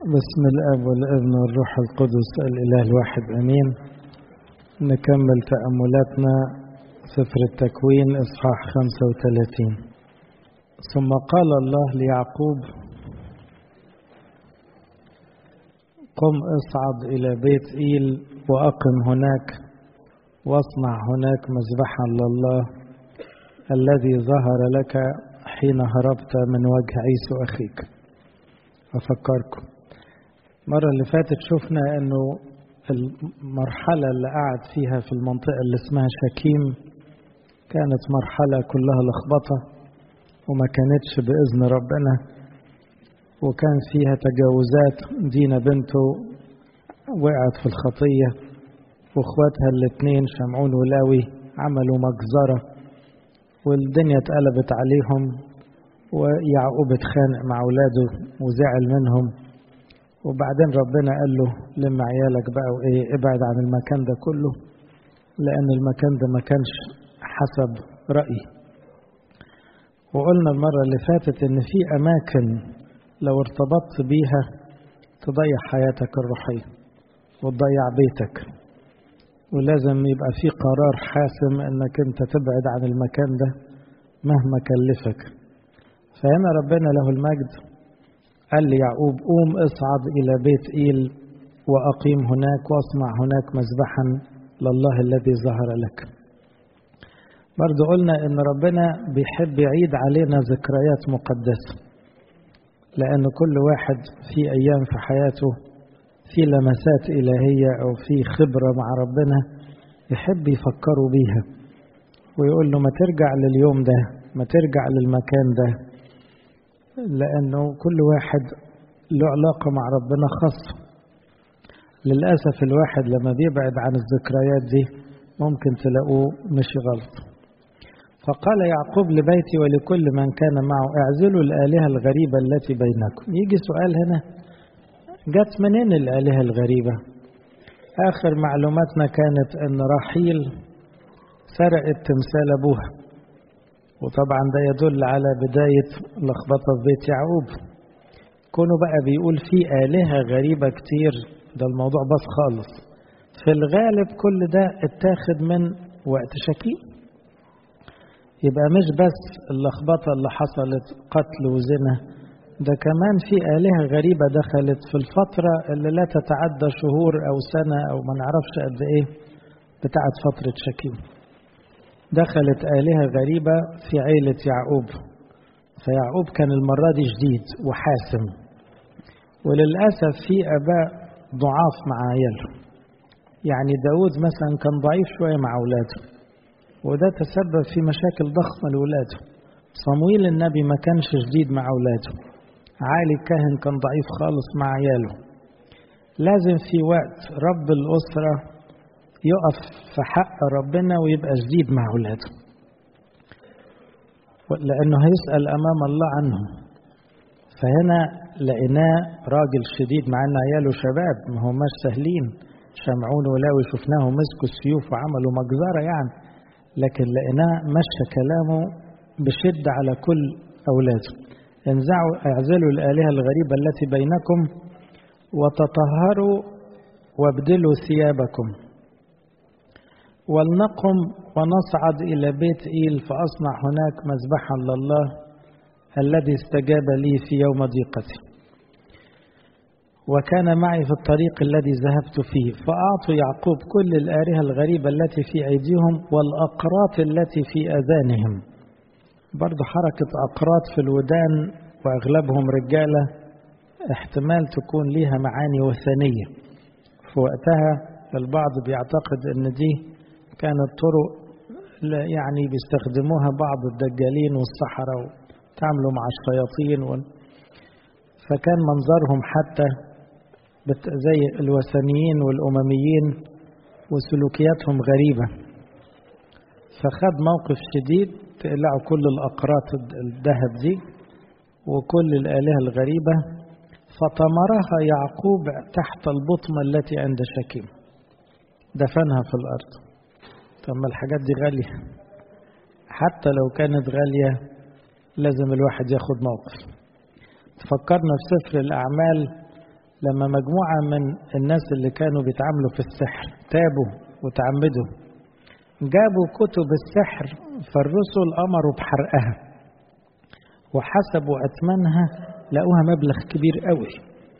بسم الاب والابن والروح القدس الاله الواحد امين نكمل تاملاتنا سفر التكوين اصحاح 35 ثم قال الله ليعقوب قم اصعد الى بيت ايل واقم هناك واصنع هناك مذبحا لله الذي ظهر لك حين هربت من وجه عيسو اخيك افكركم المرة اللي فاتت شفنا انه المرحلة اللي قعد فيها في المنطقة اللي اسمها شكيم كانت مرحلة كلها لخبطة وما كانتش بإذن ربنا وكان فيها تجاوزات دينا بنته وقعت في الخطية واخواتها الاتنين شمعون ولاوي عملوا مجزرة والدنيا اتقلبت عليهم ويعقوب اتخانق مع اولاده وزعل منهم وبعدين ربنا قال له لم عيالك بقى وايه ابعد عن المكان ده كله لان المكان ده ما كانش حسب رايي وقلنا المره اللي فاتت ان في اماكن لو ارتبطت بيها تضيع حياتك الروحيه وتضيع بيتك ولازم يبقى في قرار حاسم انك انت تبعد عن المكان ده مهما كلفك فهنا ربنا له المجد قال ليعقوب قوم اصعد إلى بيت إيل وأقيم هناك واصنع هناك مذبحا لله الذي ظهر لك برضو قلنا إن ربنا بيحب يعيد علينا ذكريات مقدسة لأن كل واحد في أيام في حياته في لمسات إلهية أو في خبرة مع ربنا يحب يفكروا بيها ويقول له ما ترجع لليوم ده ما ترجع للمكان ده لأنه كل واحد له علاقة مع ربنا خاصة للأسف الواحد لما بيبعد عن الذكريات دي ممكن تلاقوه مشي غلط فقال يعقوب لبيتي ولكل من كان معه اعزلوا الآلهة الغريبة التي بينكم يجي سؤال هنا جت منين الآلهة الغريبة آخر معلوماتنا كانت أن رحيل سرقت تمثال أبوها وطبعا ده يدل على بداية لخبطة في بيت يعقوب كونه بقى بيقول في آلهة غريبة كتير ده الموضوع بس خالص في الغالب كل ده اتاخد من وقت شكيم يبقى مش بس اللخبطة اللي حصلت قتل وزنا ده كمان في آلهة غريبة دخلت في الفترة اللي لا تتعدى شهور أو سنة أو ما نعرفش قد إيه بتاعت فترة شكيم دخلت آلهة غريبة في عيلة يعقوب فيعقوب كان المرة دي شديد وحاسم وللأسف في أباء ضعاف مع عياله يعني داود مثلا كان ضعيف شوية مع أولاده وده تسبب في مشاكل ضخمة لأولاده صمويل النبي ما كانش شديد مع أولاده عالي الكاهن كان ضعيف خالص مع عياله لازم في وقت رب الأسرة يقف في حق ربنا ويبقى شديد مع اولاده لانه هيسال امام الله عنهم فهنا لقيناه راجل شديد مع ان عياله شباب ما هماش سهلين شمعون ولاوي شفناهم مسكوا السيوف وعملوا مجزره يعني لكن لقيناه مشى كلامه بشده على كل اولاده انزعوا اعزلوا الالهه الغريبه التي بينكم وتطهروا وابدلوا ثيابكم ولنقم ونصعد إلى بيت إيل فأصنع هناك مذبحا لله الذي استجاب لي في يوم ضيقتي وكان معي في الطريق الذي ذهبت فيه فأعطوا يعقوب كل الآلهة الغريبة التي في أيديهم والأقراط التي في أذانهم برضو حركة أقراط في الودان وأغلبهم رجالة احتمال تكون ليها معاني وثنية في وقتها البعض بيعتقد ان دي كانت طرق يعني بيستخدموها بعض الدجالين والسحرة وتعاملوا مع الشياطين و... فكان منظرهم حتى زي الوثنيين والأمميين وسلوكياتهم غريبة فخد موقف شديد تقلعوا كل الأقراط الذهب دي وكل الآلهة الغريبة فطمرها يعقوب تحت البطمة التي عند شكيم دفنها في الأرض طب ما الحاجات دي غالية حتى لو كانت غالية لازم الواحد ياخد موقف تفكرنا في سفر الأعمال لما مجموعة من الناس اللي كانوا بيتعاملوا في السحر تابوا وتعمدوا جابوا كتب السحر فالرسل أمروا بحرقها وحسبوا أثمنها لقوها مبلغ كبير قوي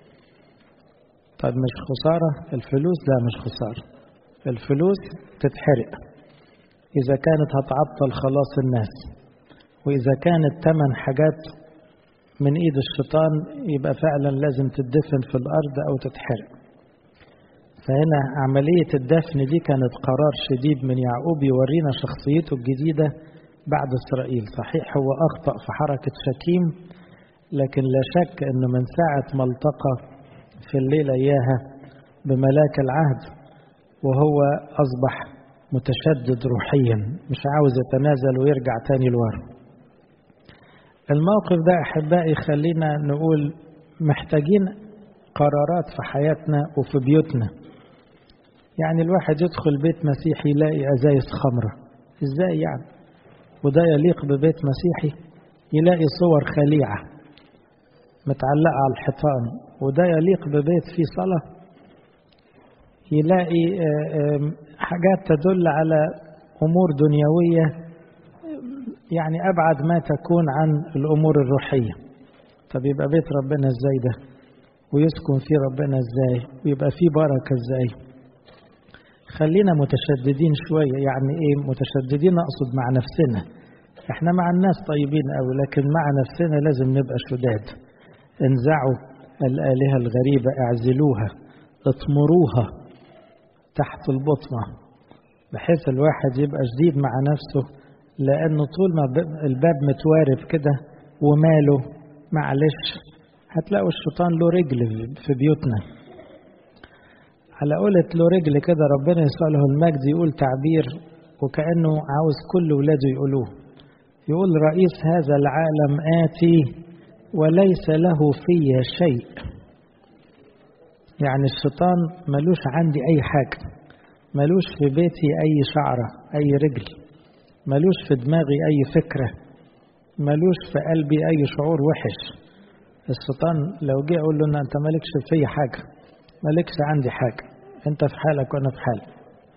طب مش خسارة الفلوس لا مش خسارة الفلوس تتحرق إذا كانت هتعطل خلاص الناس وإذا كانت تمن حاجات من إيد الشيطان يبقى فعلا لازم تدفن في الأرض أو تتحرق فهنا عملية الدفن دي كانت قرار شديد من يعقوب يورينا شخصيته الجديدة بعد إسرائيل صحيح هو أخطأ في حركة شكيم لكن لا شك أنه من ساعة ما التقى في الليلة إياها بملاك العهد وهو أصبح متشدد روحيا مش عاوز يتنازل ويرجع تاني لورا الموقف ده أحبائي خلينا نقول محتاجين قرارات في حياتنا وفي بيوتنا يعني الواحد يدخل بيت مسيحي يلاقي أزايز خمرة إزاي يعني وده يليق ببيت مسيحي يلاقي صور خليعة متعلقة على الحيطان وده يليق ببيت فيه صلاة يلاقي حاجات تدل على أمور دنيوية يعني أبعد ما تكون عن الأمور الروحية طب يبقى بيت ربنا إزاي ده ويسكن فيه ربنا إزاي ويبقى فيه بركة إزاي خلينا متشددين شوية يعني إيه متشددين أقصد مع نفسنا إحنا مع الناس طيبين أوي لكن مع نفسنا لازم نبقى شداد انزعوا الآلهة الغريبة اعزلوها اطمروها تحت البطنة بحيث الواحد يبقى شديد مع نفسه لأنه طول ما الباب متوارب كده وماله معلش هتلاقوا الشيطان له رجل في بيوتنا على قولة له رجل كده ربنا يسأله المجد يقول تعبير وكأنه عاوز كل ولاده يقولوه يقول رئيس هذا العالم آتي وليس له في شيء يعني الشيطان ملوش عندي أي حاجة ملوش في بيتي أي شعرة أي رجل ملوش في دماغي أي فكرة ملوش في قلبي أي شعور وحش الشيطان لو جه يقول له أنت مالكش في حاجة مالكش عندي حاجة أنت في حالك وأنا في حالي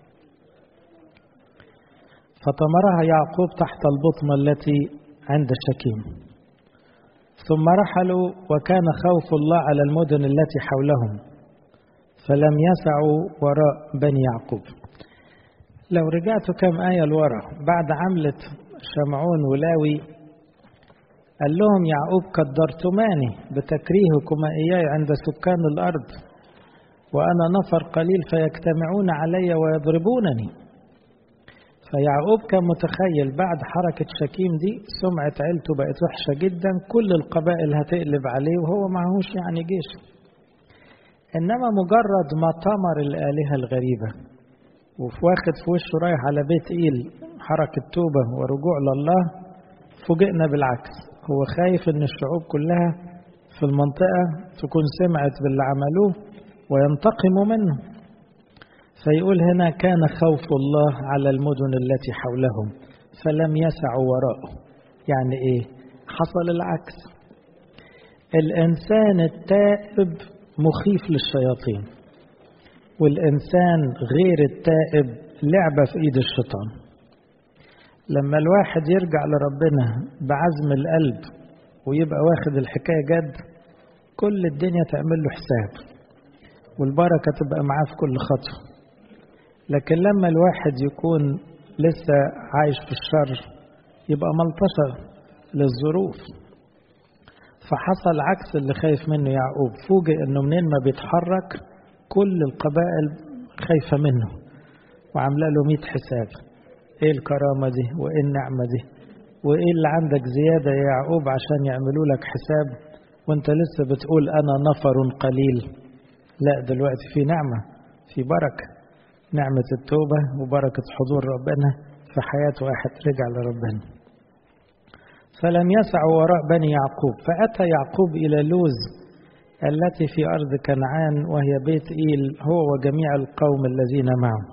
فطمرها يعقوب تحت البطمة التي عند الشكيم ثم رحلوا وكان خوف الله على المدن التي حولهم فلم يسعوا وراء بني يعقوب لو رجعت كم آية لورا بعد عملة شمعون ولاوي قال لهم يعقوب قدرتماني بتكريهكما إياي عند سكان الأرض وأنا نفر قليل فيجتمعون علي ويضربونني فيعقوب كان متخيل بعد حركة شكيم دي سمعة عيلته بقت وحشة جدا كل القبائل هتقلب عليه وهو معهوش يعني جيش إنما مجرد ما طمر الآلهة الغريبة وفي واخد في وشه رايح على بيت إيل حركة توبة ورجوع لله فوجئنا بالعكس هو خايف إن الشعوب كلها في المنطقة تكون سمعت باللي عملوه وينتقموا منه فيقول هنا كان خوف الله على المدن التي حولهم فلم يسعوا وراءه يعني ايه حصل العكس الانسان التائب مخيف للشياطين والانسان غير التائب لعبه في ايد الشيطان لما الواحد يرجع لربنا بعزم القلب ويبقى واخد الحكايه جد كل الدنيا تعمل له حساب والبركه تبقى معاه في كل خطوه لكن لما الواحد يكون لسه عايش في الشر يبقى ملطشة للظروف فحصل عكس اللي خايف منه يعقوب فوجئ انه منين ما بيتحرك كل القبائل خايفة منه وعاملة له مئة حساب ايه الكرامة دي وايه النعمة دي وايه اللي عندك زيادة يا يعقوب عشان يعملوا لك حساب وانت لسه بتقول انا نفر قليل لا دلوقتي في نعمة في بركه نعمة التوبة وبركة حضور ربنا في حياة واحد رجع لربنا فلم يسعوا وراء بني يعقوب فأتى يعقوب إلى لوز التي في أرض كنعان وهي بيت إيل هو وجميع القوم الذين معه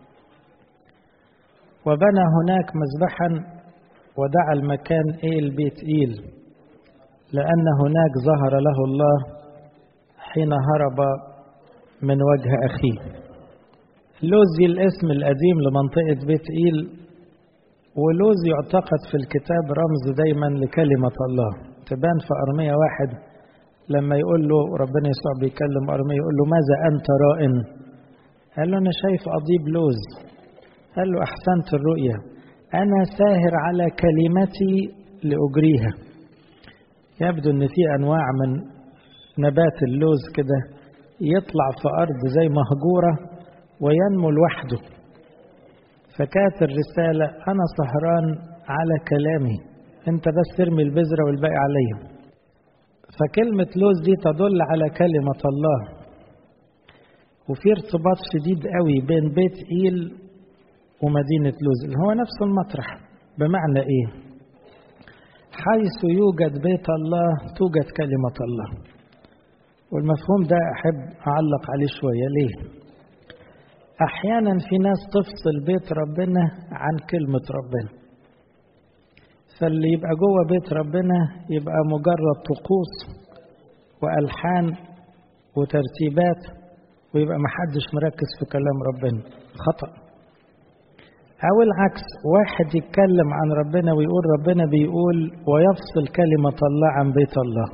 وبنى هناك مذبحا ودعا المكان إيل بيت إيل لأن هناك ظهر له الله حين هرب من وجه أخيه لوزي الاسم القديم لمنطقة بيت إيل ولوز يعتقد في الكتاب رمز دايما لكلمة الله تبان في أرمية واحد لما يقول له ربنا يسوع بيكلم أرمية يقول له ماذا أنت رائن قال له أنا شايف أضيب لوز قال له أحسنت الرؤية أنا ساهر على كلمتي لأجريها يبدو أن في أنواع من نبات اللوز كده يطلع في أرض زي مهجورة وينمو لوحده فكانت الرسالة أنا سهران على كلامي أنت بس ارمي البذرة والباقي عليا فكلمة لوز دي تدل على كلمة الله وفي ارتباط شديد قوي بين بيت إيل ومدينة لوز اللي هو نفس المطرح بمعنى إيه حيث يوجد بيت الله توجد كلمة الله والمفهوم ده أحب أعلق عليه شوية ليه أحيانا في ناس تفصل بيت ربنا عن كلمة ربنا فاللي يبقى جوه بيت ربنا يبقى مجرد طقوس وألحان وترتيبات ويبقى محدش مركز في كلام ربنا خطأ أو العكس واحد يتكلم عن ربنا ويقول ربنا بيقول ويفصل كلمة الله عن بيت الله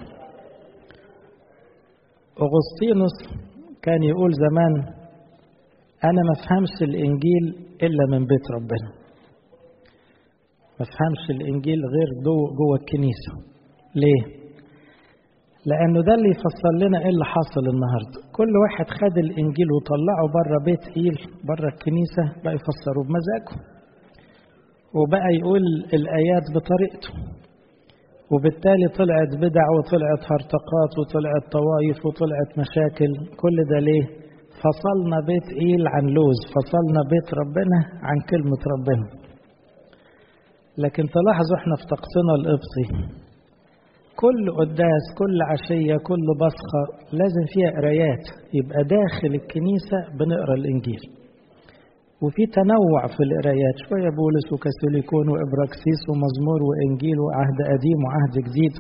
أغسطينوس كان يقول زمان أنا ما فهمش الإنجيل إلا من بيت ربنا ما فهمش الإنجيل غير جوه الكنيسة ليه؟ لأنه ده اللي يفسر لنا إيه اللي حاصل النهاردة كل واحد خد الإنجيل وطلعه بره بيت إيل بره الكنيسة بقى يفسره بمزاجه وبقى يقول الآيات بطريقته وبالتالي طلعت بدع وطلعت هرطقات وطلعت طوائف وطلعت مشاكل كل ده ليه؟ فصلنا بيت إيل عن لوز فصلنا بيت ربنا عن كلمة ربنا لكن تلاحظوا احنا في طقسنا القبطي كل قداس كل عشية كل بصخة لازم فيها قرايات يبقى داخل الكنيسة بنقرا الإنجيل وفي تنوع في القرايات شوية بولس وكاثوليكون وإبراكسيس ومزمور وإنجيل وعهد قديم وعهد جديد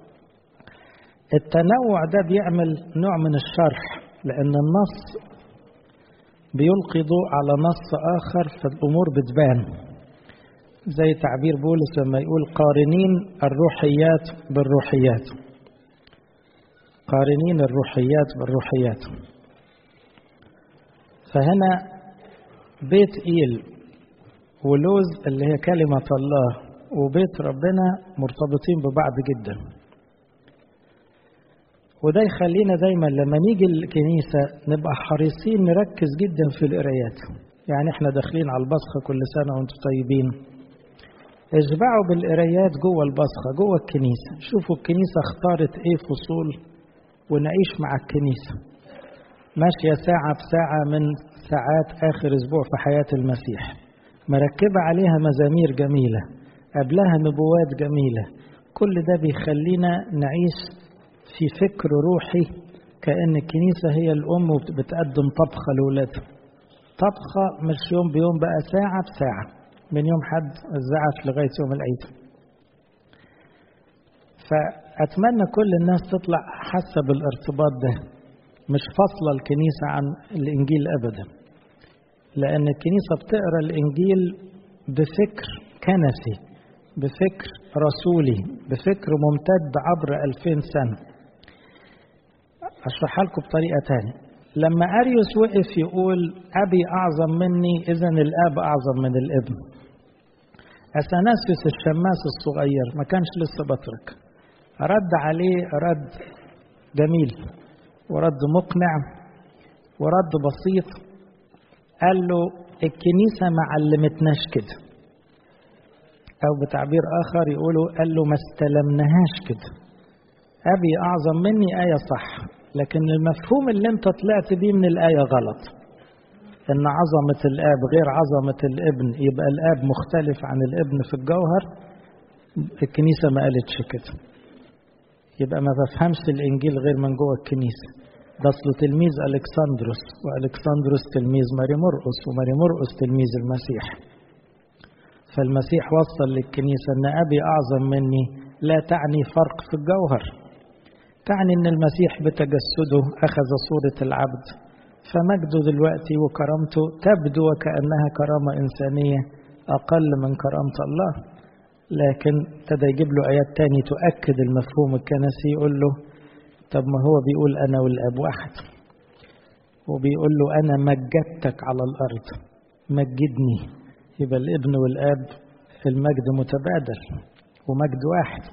التنوع ده بيعمل نوع من الشرح لأن النص بيلقي ضوء على نص آخر فالأمور بتبان زي تعبير بولس لما يقول قارنين الروحيات بالروحيات قارنين الروحيات بالروحيات فهنا بيت إيل ولوز اللي هي كلمة الله وبيت ربنا مرتبطين ببعض جدا وده يخلينا دايما لما نيجي الكنيسة نبقى حريصين نركز جدا في القرايات يعني احنا داخلين على البصخة كل سنة وانتم طيبين اشبعوا بالقرايات جوه البصخة جوه الكنيسة شوفوا الكنيسة اختارت ايه فصول ونعيش مع الكنيسة ماشية ساعة بساعة من ساعات آخر أسبوع في حياة المسيح مركبة عليها مزامير جميلة قبلها نبوات جميلة كل ده بيخلينا نعيش في فكر روحي كأن الكنيسة هي الأم وبتقدم طبخة لأولادها طبخة مش يوم بيوم بقى ساعة بساعة من يوم حد الزعف لغاية يوم العيد فأتمنى كل الناس تطلع حاسة بالارتباط ده مش فاصلة الكنيسة عن الإنجيل أبدا لأن الكنيسة بتقرأ الإنجيل بفكر كنسي بفكر رسولي بفكر ممتد عبر ألفين سنة أشرحها لكم بطريقة تانية لما أريوس وقف يقول أبي أعظم مني إذا الآب أعظم من الابن أثناسيوس الشماس الصغير ما كانش لسه بطرك رد عليه رد جميل ورد مقنع ورد بسيط قال له الكنيسة ما علمتناش كده أو بتعبير آخر يقولوا قال له ما استلمناهاش كده أبي أعظم مني آية صح لكن المفهوم اللي أنت طلعت بيه من الآية غلط إن عظمة الآب غير عظمة الابن يبقى الآب مختلف عن الابن في الجوهر الكنيسة ما قالتش كده يبقى ما بفهمش الإنجيل غير من جوه الكنيسة ده أصله تلميذ ألكسندروس وألكسندروس تلميذ ماري مرقس وماري مرقس تلميذ المسيح فالمسيح وصل للكنيسة أن أبي أعظم مني لا تعني فرق في الجوهر تعني أن المسيح بتجسده أخذ صورة العبد فمجده دلوقتي وكرامته تبدو وكأنها كرامة إنسانية أقل من كرامة الله لكن ابتدى يجيب له آيات تاني تؤكد المفهوم الكنسي يقول له طب ما هو بيقول أنا والأب واحد وبيقول له أنا مجدتك على الأرض مجدني يبقى الابن والآب المجد متبادل ومجد واحد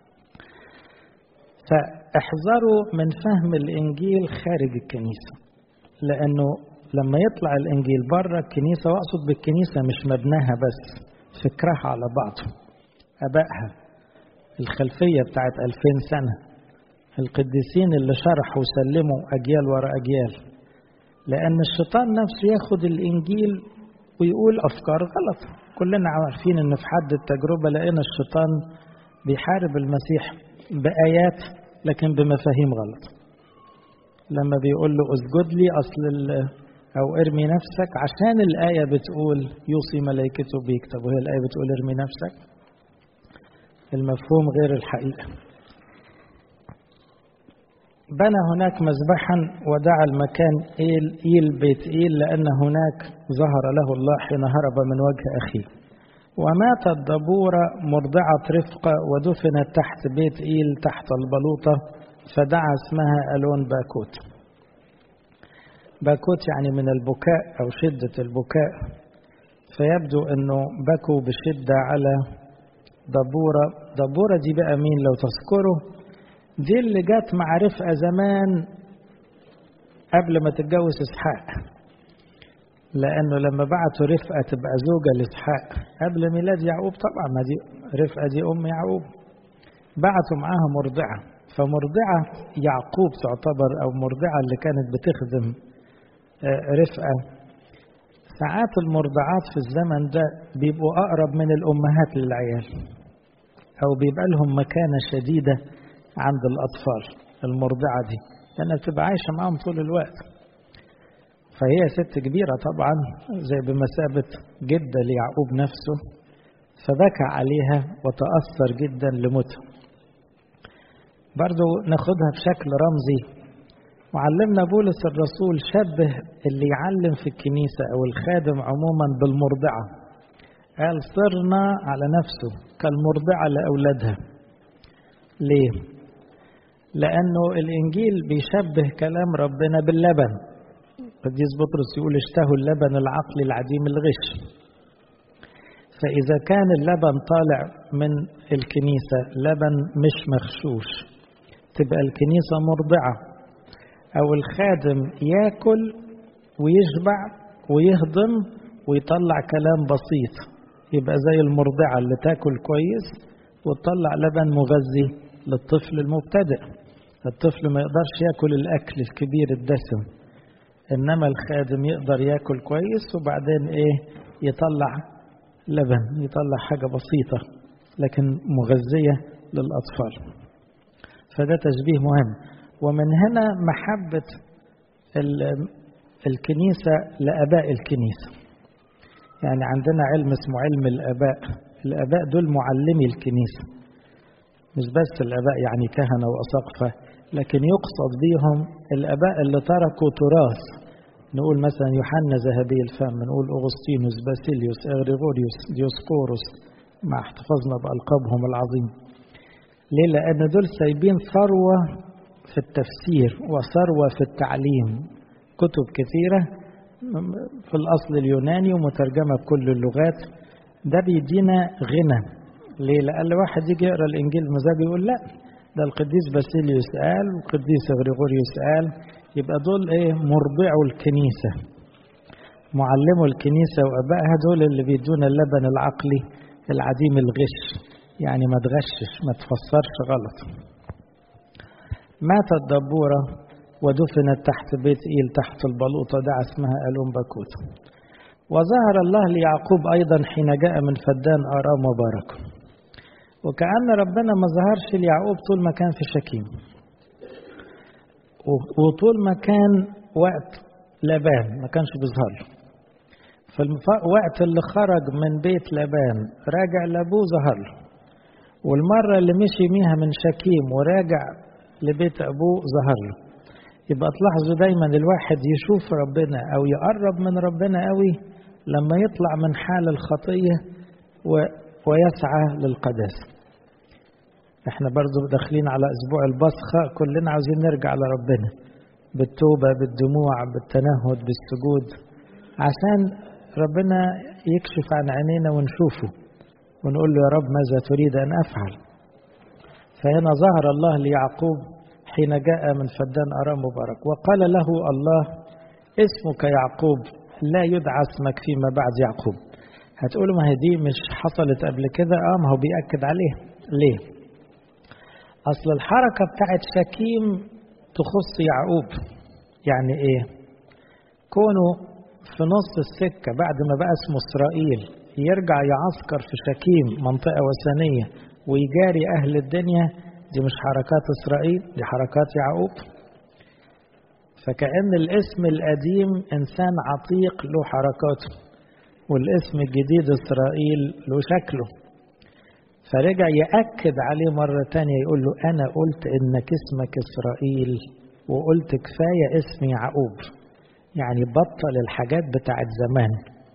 فاحذروا من فهم الإنجيل خارج الكنيسة لأنه لما يطلع الإنجيل بره الكنيسة وأقصد بالكنيسة مش مبناها بس فكرها على بعضه أبائها الخلفية بتاعت ألفين سنة القديسين اللي شرحوا وسلموا أجيال ورا أجيال لأن الشيطان نفسه ياخد الإنجيل ويقول أفكار غلط كلنا عارفين أن في حد التجربة لقينا الشيطان بيحارب المسيح بآيات لكن بمفاهيم غلط لما بيقول له اسجد لي أصل أو ارمي نفسك عشان الآية بتقول يوصي ملائكته بيك طب وهي الآية بتقول ارمي نفسك المفهوم غير الحقيقة بنى هناك مذبحا ودعا المكان إيل, إيل بيت إيل لأن هناك ظهر له الله حين هرب من وجه أخيه وماتت دبورة مرضعة رفقة ودفنت تحت بيت إيل تحت البلوطة فدعا اسمها ألون باكوت باكوت يعني من البكاء أو شدة البكاء فيبدو أنه بكوا بشدة على دبورة دبورة دي بقى مين لو تذكروا دي اللي جت مع رفقة زمان قبل ما تتجوز إسحاق لأنه لما بعتوا رفقة تبقى زوجة لإسحاق قبل ميلاد يعقوب طبعا ما دي رفقة دي أم يعقوب بعتوا معاها مرضعة فمرضعة يعقوب تعتبر أو مرضعة اللي كانت بتخدم رفقة ساعات المرضعات في الزمن ده بيبقوا أقرب من الأمهات للعيال أو بيبقى لهم مكانة شديدة عند الأطفال المرضعة دي لأنها بتبقى عايشة معاهم طول الوقت فهي ست كبيرة طبعا زي بمثابة جدة ليعقوب نفسه فبكى عليها وتأثر جدا لموتها برضو ناخدها بشكل رمزي معلمنا بولس الرسول شبه اللي يعلم في الكنيسة أو الخادم عموما بالمرضعة قال صرنا على نفسه كالمرضعة لأولادها ليه؟ لأنه الإنجيل بيشبه كلام ربنا باللبن قديس بطرس يقول اشتهوا اللبن العقلي العديم الغش فإذا كان اللبن طالع من الكنيسة لبن مش مغشوش تبقى الكنيسة مرضعة أو الخادم ياكل ويشبع ويهضم ويطلع كلام بسيط يبقى زي المرضعة اللي تاكل كويس وتطلع لبن مغذي للطفل المبتدئ الطفل ما يقدرش ياكل الأكل الكبير الدسم إنما الخادم يقدر ياكل كويس وبعدين إيه يطلع لبن يطلع حاجة بسيطة لكن مغذية للأطفال فده تشبيه مهم ومن هنا محبة الكنيسة لأباء الكنيسة يعني عندنا علم اسمه علم الآباء الآباء دول معلمي الكنيسة مش بس الآباء يعني كهنة وأساقفة لكن يقصد بيهم الآباء اللي تركوا تراث نقول مثلا يوحنا ذهبي الفم نقول أغسطينوس باسيليوس إغريغوريوس ديوسكوروس مع احتفظنا بألقابهم العظيم ليه لأن دول سايبين ثروة في التفسير وثروة في التعليم كتب كثيرة في الأصل اليوناني ومترجمة بكل اللغات ده بيدينا غنى ليه لأن واحد يجي يقرأ الإنجيل مزاجه يقول لا ده القديس باسيليوس قال والقديس غريغوريوس قال يبقى دول ايه مرضعوا الكنيسة معلموا الكنيسة وأبائها دول اللي بيدونا اللبن العقلي العديم الغش يعني ما تغشش ما تفسرش غلط ماتت دبورة ودفنت تحت بيت إيل تحت البلوطة دعا اسمها ألوم باكوت وظهر الله ليعقوب أيضا حين جاء من فدان آرام وبارك وكأن ربنا ما ظهرش ليعقوب طول ما كان في شكيم وطول ما كان وقت لبان ما كانش بيظهر له في الوقت اللي خرج من بيت لبان راجع لابوه ظهر له والمرة اللي مشي ميها من شكيم وراجع لبيت أبوه ظهر له يبقى تلاحظوا دايما الواحد يشوف ربنا أو يقرب من ربنا قوي لما يطلع من حال الخطية و... ويسعى للقداسة احنا برضو داخلين على أسبوع البصخة كلنا عاوزين نرجع لربنا بالتوبة بالدموع بالتنهد بالسجود عشان ربنا يكشف عن عينينا ونشوفه ونقول له يا رب ماذا تريد أن أفعل فهنا ظهر الله ليعقوب حين جاء من فدان أرام مبارك وقال له الله اسمك يعقوب لا يدعى اسمك فيما بعد يعقوب هتقولوا ما هي دي مش حصلت قبل كده اه ما هو بيأكد عليه ليه أصل الحركة بتاعت شكيم تخص يعقوب يعني ايه كونه في نص السكة بعد ما بقى اسمه إسرائيل يرجع يعسكر في شكيم منطقة وثنية ويجاري أهل الدنيا دي مش حركات إسرائيل دي حركات يعقوب فكأن الاسم القديم إنسان عتيق له حركاته والاسم الجديد إسرائيل له شكله فرجع يأكد عليه مرة تانية يقول له أنا قلت إنك اسمك إسرائيل وقلت كفاية اسم يعقوب يعني بطل الحاجات بتاعت زمان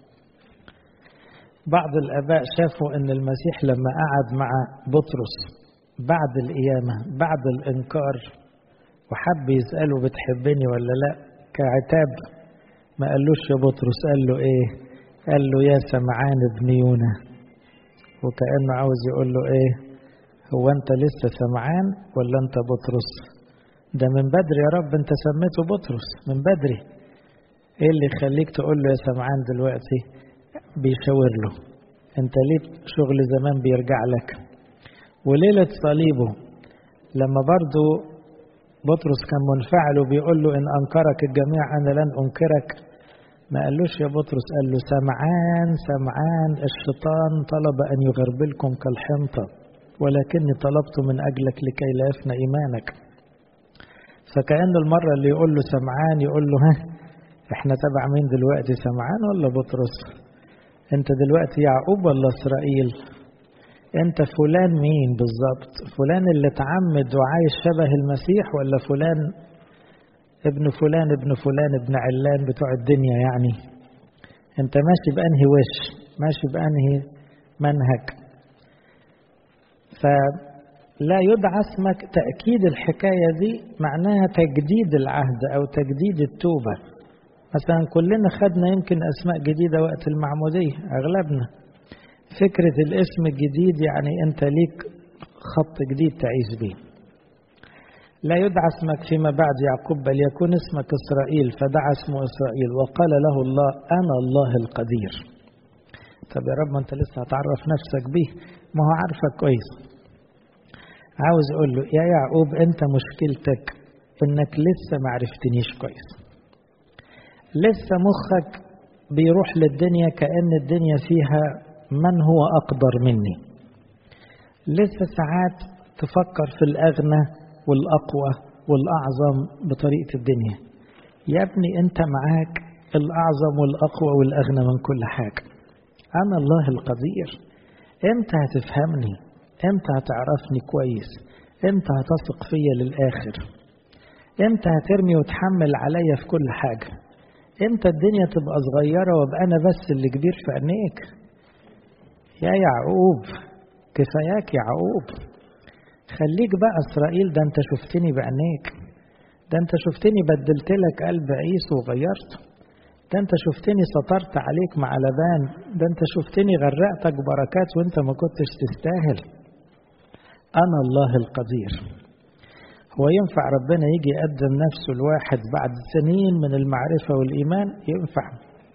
بعض الآباء شافوا أن المسيح لما قعد مع بطرس بعد القيامة بعد الإنكار وحب يسأله بتحبني ولا لا كعتاب ما قالوش يا بطرس قال له إيه قال له يا سمعان ابن يونا وكأنه عاوز يقول له إيه هو أنت لسه سمعان ولا أنت بطرس ده من بدري يا رب أنت سميته بطرس من بدري إيه اللي يخليك تقول له يا سمعان دلوقتي بيشاور له انت ليه شغل زمان بيرجع لك وليلة صليبه لما برضو بطرس كان منفعل وبيقول له إن أنكرك الجميع أنا لن أنكرك ما قالوش يا بطرس قال له سمعان سمعان الشيطان طلب أن يغربلكم كالحنطة ولكني طلبت من أجلك لكي لا يفنى إيمانك فكأن المرة اللي يقول له سمعان يقول له ها احنا تبع مين دلوقتي سمعان ولا بطرس انت دلوقتي يعقوب ولا اسرائيل انت فلان مين بالظبط فلان اللي اتعمد وعايش شبه المسيح ولا فلان ابن فلان ابن فلان ابن علان بتوع الدنيا يعني انت ماشي بانهي وش ماشي بانهي منهج فلا يدعى اسمك تأكيد الحكاية دي معناها تجديد العهد أو تجديد التوبة مثلا كلنا خدنا يمكن أسماء جديدة وقت المعمودية أغلبنا فكرة الاسم الجديد يعني أنت ليك خط جديد تعيش به لا يدعى اسمك فيما بعد يعقوب بل يكون اسمك إسرائيل فدعا اسمه إسرائيل وقال له الله أنا الله القدير طب يا رب ما أنت لسه هتعرف نفسك به ما هو عارفك كويس عاوز أقول له يا يعقوب أنت مشكلتك إنك لسه معرفتنيش كويس لسه مخك بيروح للدنيا كأن الدنيا فيها من هو أقدر مني لسه ساعات تفكر في الأغنى والأقوى والأعظم بطريقة الدنيا يا ابني أنت معاك الأعظم والأقوى والأغنى من كل حاجة أنا الله القدير أنت هتفهمني أنت هتعرفني كويس أنت هتثق فيا للآخر أنت هترمي وتحمل عليا في كل حاجة امتى الدنيا تبقى صغيرة وابقى أنا بس اللي كبير في عينيك يا يعقوب كفاياك يعقوب خليك بقى إسرائيل ده أنت شفتني بعينيك ده أنت شفتني بدلت لك قلب عيسو وغيرته ده أنت شفتني سطرت عليك مع لبان ده أنت شفتني غرقتك بركات وأنت ما كنتش تستاهل أنا الله القدير هو ينفع ربنا يجي يقدم نفسه الواحد بعد سنين من المعرفة والإيمان ينفع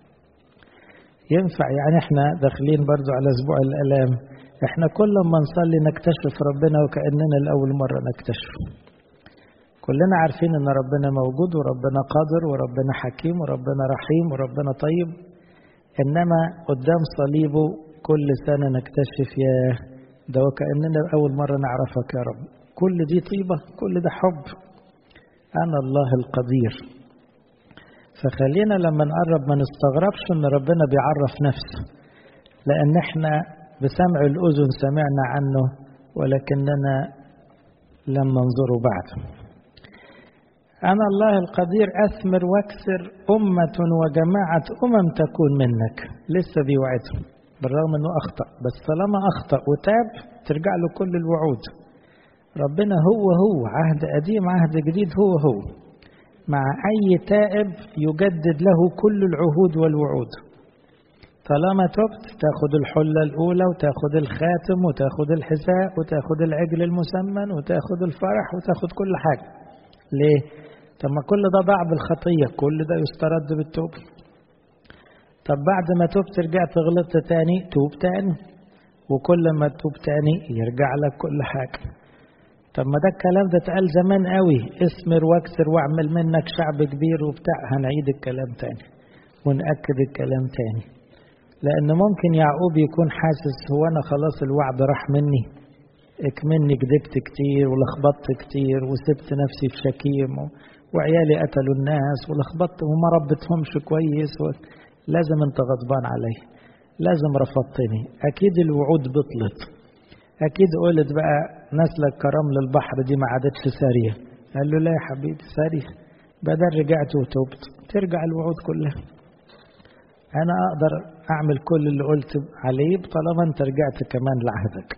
ينفع يعني احنا داخلين برضو على أسبوع الألام احنا كل ما نصلي نكتشف ربنا وكأننا لأول مرة نكتشفه كلنا عارفين ان ربنا موجود وربنا قادر وربنا حكيم وربنا رحيم وربنا طيب انما قدام صليبه كل سنة نكتشف يا ده وكأننا أول مرة نعرفك يا رب كل دي طيبة كل ده حب أنا الله القدير فخلينا لما نقرب ما نستغربش ان ربنا بيعرف نفسه لأن احنا بسمع الأذن سمعنا عنه ولكننا لم ننظره بعد أنا الله القدير أثمر واكسر أمة وجماعة أمم تكون منك لسه بيوعدهم بالرغم أنه أخطأ بس طالما أخطأ وتاب ترجع له كل الوعود ربنا هو هو عهد قديم عهد جديد هو هو مع أي تائب يجدد له كل العهود والوعود طالما تبت تاخد الحلة الأولى وتاخد الخاتم وتاخد الحذاء وتاخد العجل المسمن وتاخد الفرح وتاخد كل حاجة ليه؟ طب ما كل ده ضاع بالخطية كل ده يسترد بالتوبة طب بعد ما تبت رجعت غلطت تاني توب تاني وكل ما تتوب تاني يرجع لك كل حاجة طب ما ده الكلام ده اتقال زمان قوي اسمر واكسر واعمل منك شعب كبير وبتاع هنعيد الكلام تاني ونأكد الكلام تاني لأن ممكن يعقوب يكون حاسس هو أنا خلاص الوعد راح مني اكمني كذبت كتير ولخبطت كتير وسبت نفسي في شكيم وعيالي قتلوا الناس ولخبطت وما ربتهمش كويس و... لازم انت غضبان علي لازم رفضتني اكيد الوعود بطلت اكيد قلت بقى نسلك كرمل البحر دي ما عادتش ساريه قال له لا يا حبيبي ساريه بدل رجعت وتوبت ترجع الوعود كلها انا اقدر اعمل كل اللي قلت عليه طالما انت رجعت كمان لعهدك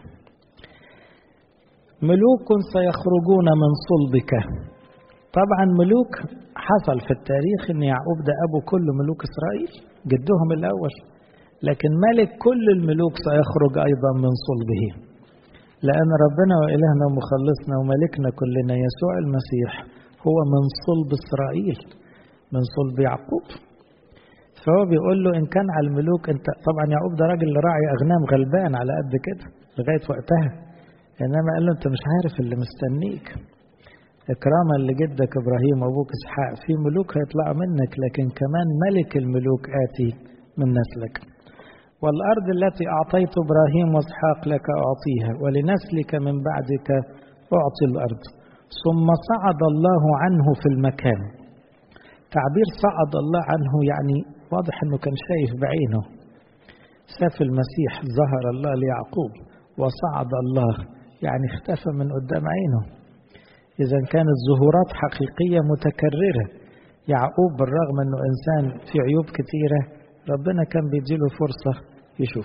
ملوك سيخرجون من صلبك طبعا ملوك حصل في التاريخ ان يعقوب ده ابو كل ملوك اسرائيل جدهم الاول لكن ملك كل الملوك سيخرج ايضا من صلبه لان ربنا والهنا ومخلصنا وملكنا كلنا يسوع المسيح هو من صلب اسرائيل من صلب يعقوب فهو بيقول له ان كان على الملوك انت طبعا يعقوب ده راجل راعي اغنام غلبان على قد كده لغايه وقتها انما قال له انت مش عارف اللي مستنيك اكراما لجدك ابراهيم وابوك اسحاق في ملوك هيطلعوا منك لكن كمان ملك الملوك اتي من نسلك والارض التي اعطيت ابراهيم واسحاق لك اعطيها ولنسلك من بعدك اعطي الارض ثم صعد الله عنه في المكان تعبير صعد الله عنه يعني واضح انه كان شايف بعينه شاف المسيح ظهر الله ليعقوب وصعد الله يعني اختفى من قدام عينه إذا كانت ظهورات حقيقية متكررة يعقوب بالرغم أنه إنسان في عيوب كثيرة ربنا كان بيديله فرصة يشوف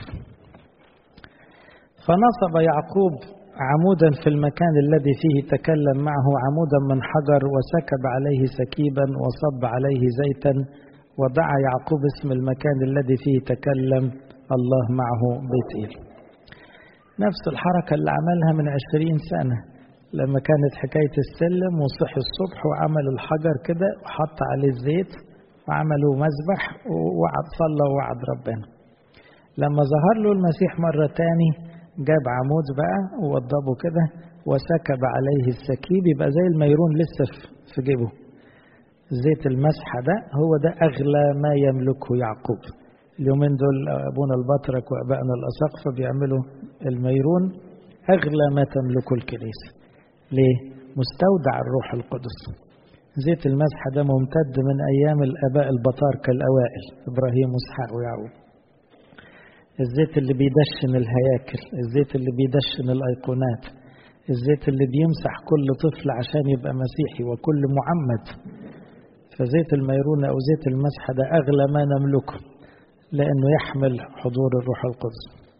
فنصب يعقوب عمودا في المكان الذي فيه تكلم معه عمودا من حجر وسكب عليه سكيبا وصب عليه زيتا ودعا يعقوب اسم المكان الذي فيه تكلم الله معه بيتئيل نفس الحركة اللي عملها من عشرين سنة لما كانت حكاية السلم وصحي الصبح وعمل الحجر كده وحط عليه الزيت وعملوا مذبح ووعد صلى ووعد ربنا لما ظهر له المسيح مرة تاني جاب عمود بقى ووضبه كده وسكب عليه السكيب يبقى زي الميرون لسه في جيبه زيت المسحة ده هو ده أغلى ما يملكه يعقوب اليومين دول أبونا البطرك وأبائنا الأساقفة بيعملوا الميرون أغلى ما تملكه الكنيسة ليه؟ مستودع الروح القدس زيت المسحة ده ممتد من أيام الآباء البطاركة الأوائل إبراهيم وإسحاق ويعقوب الزيت اللي بيدشن الهياكل الزيت اللي بيدشن الأيقونات الزيت اللي بيمسح كل طفل عشان يبقى مسيحي وكل معمد فزيت الميرون أو زيت المسحة ده أغلى ما نملكه لأنه يحمل حضور الروح القدس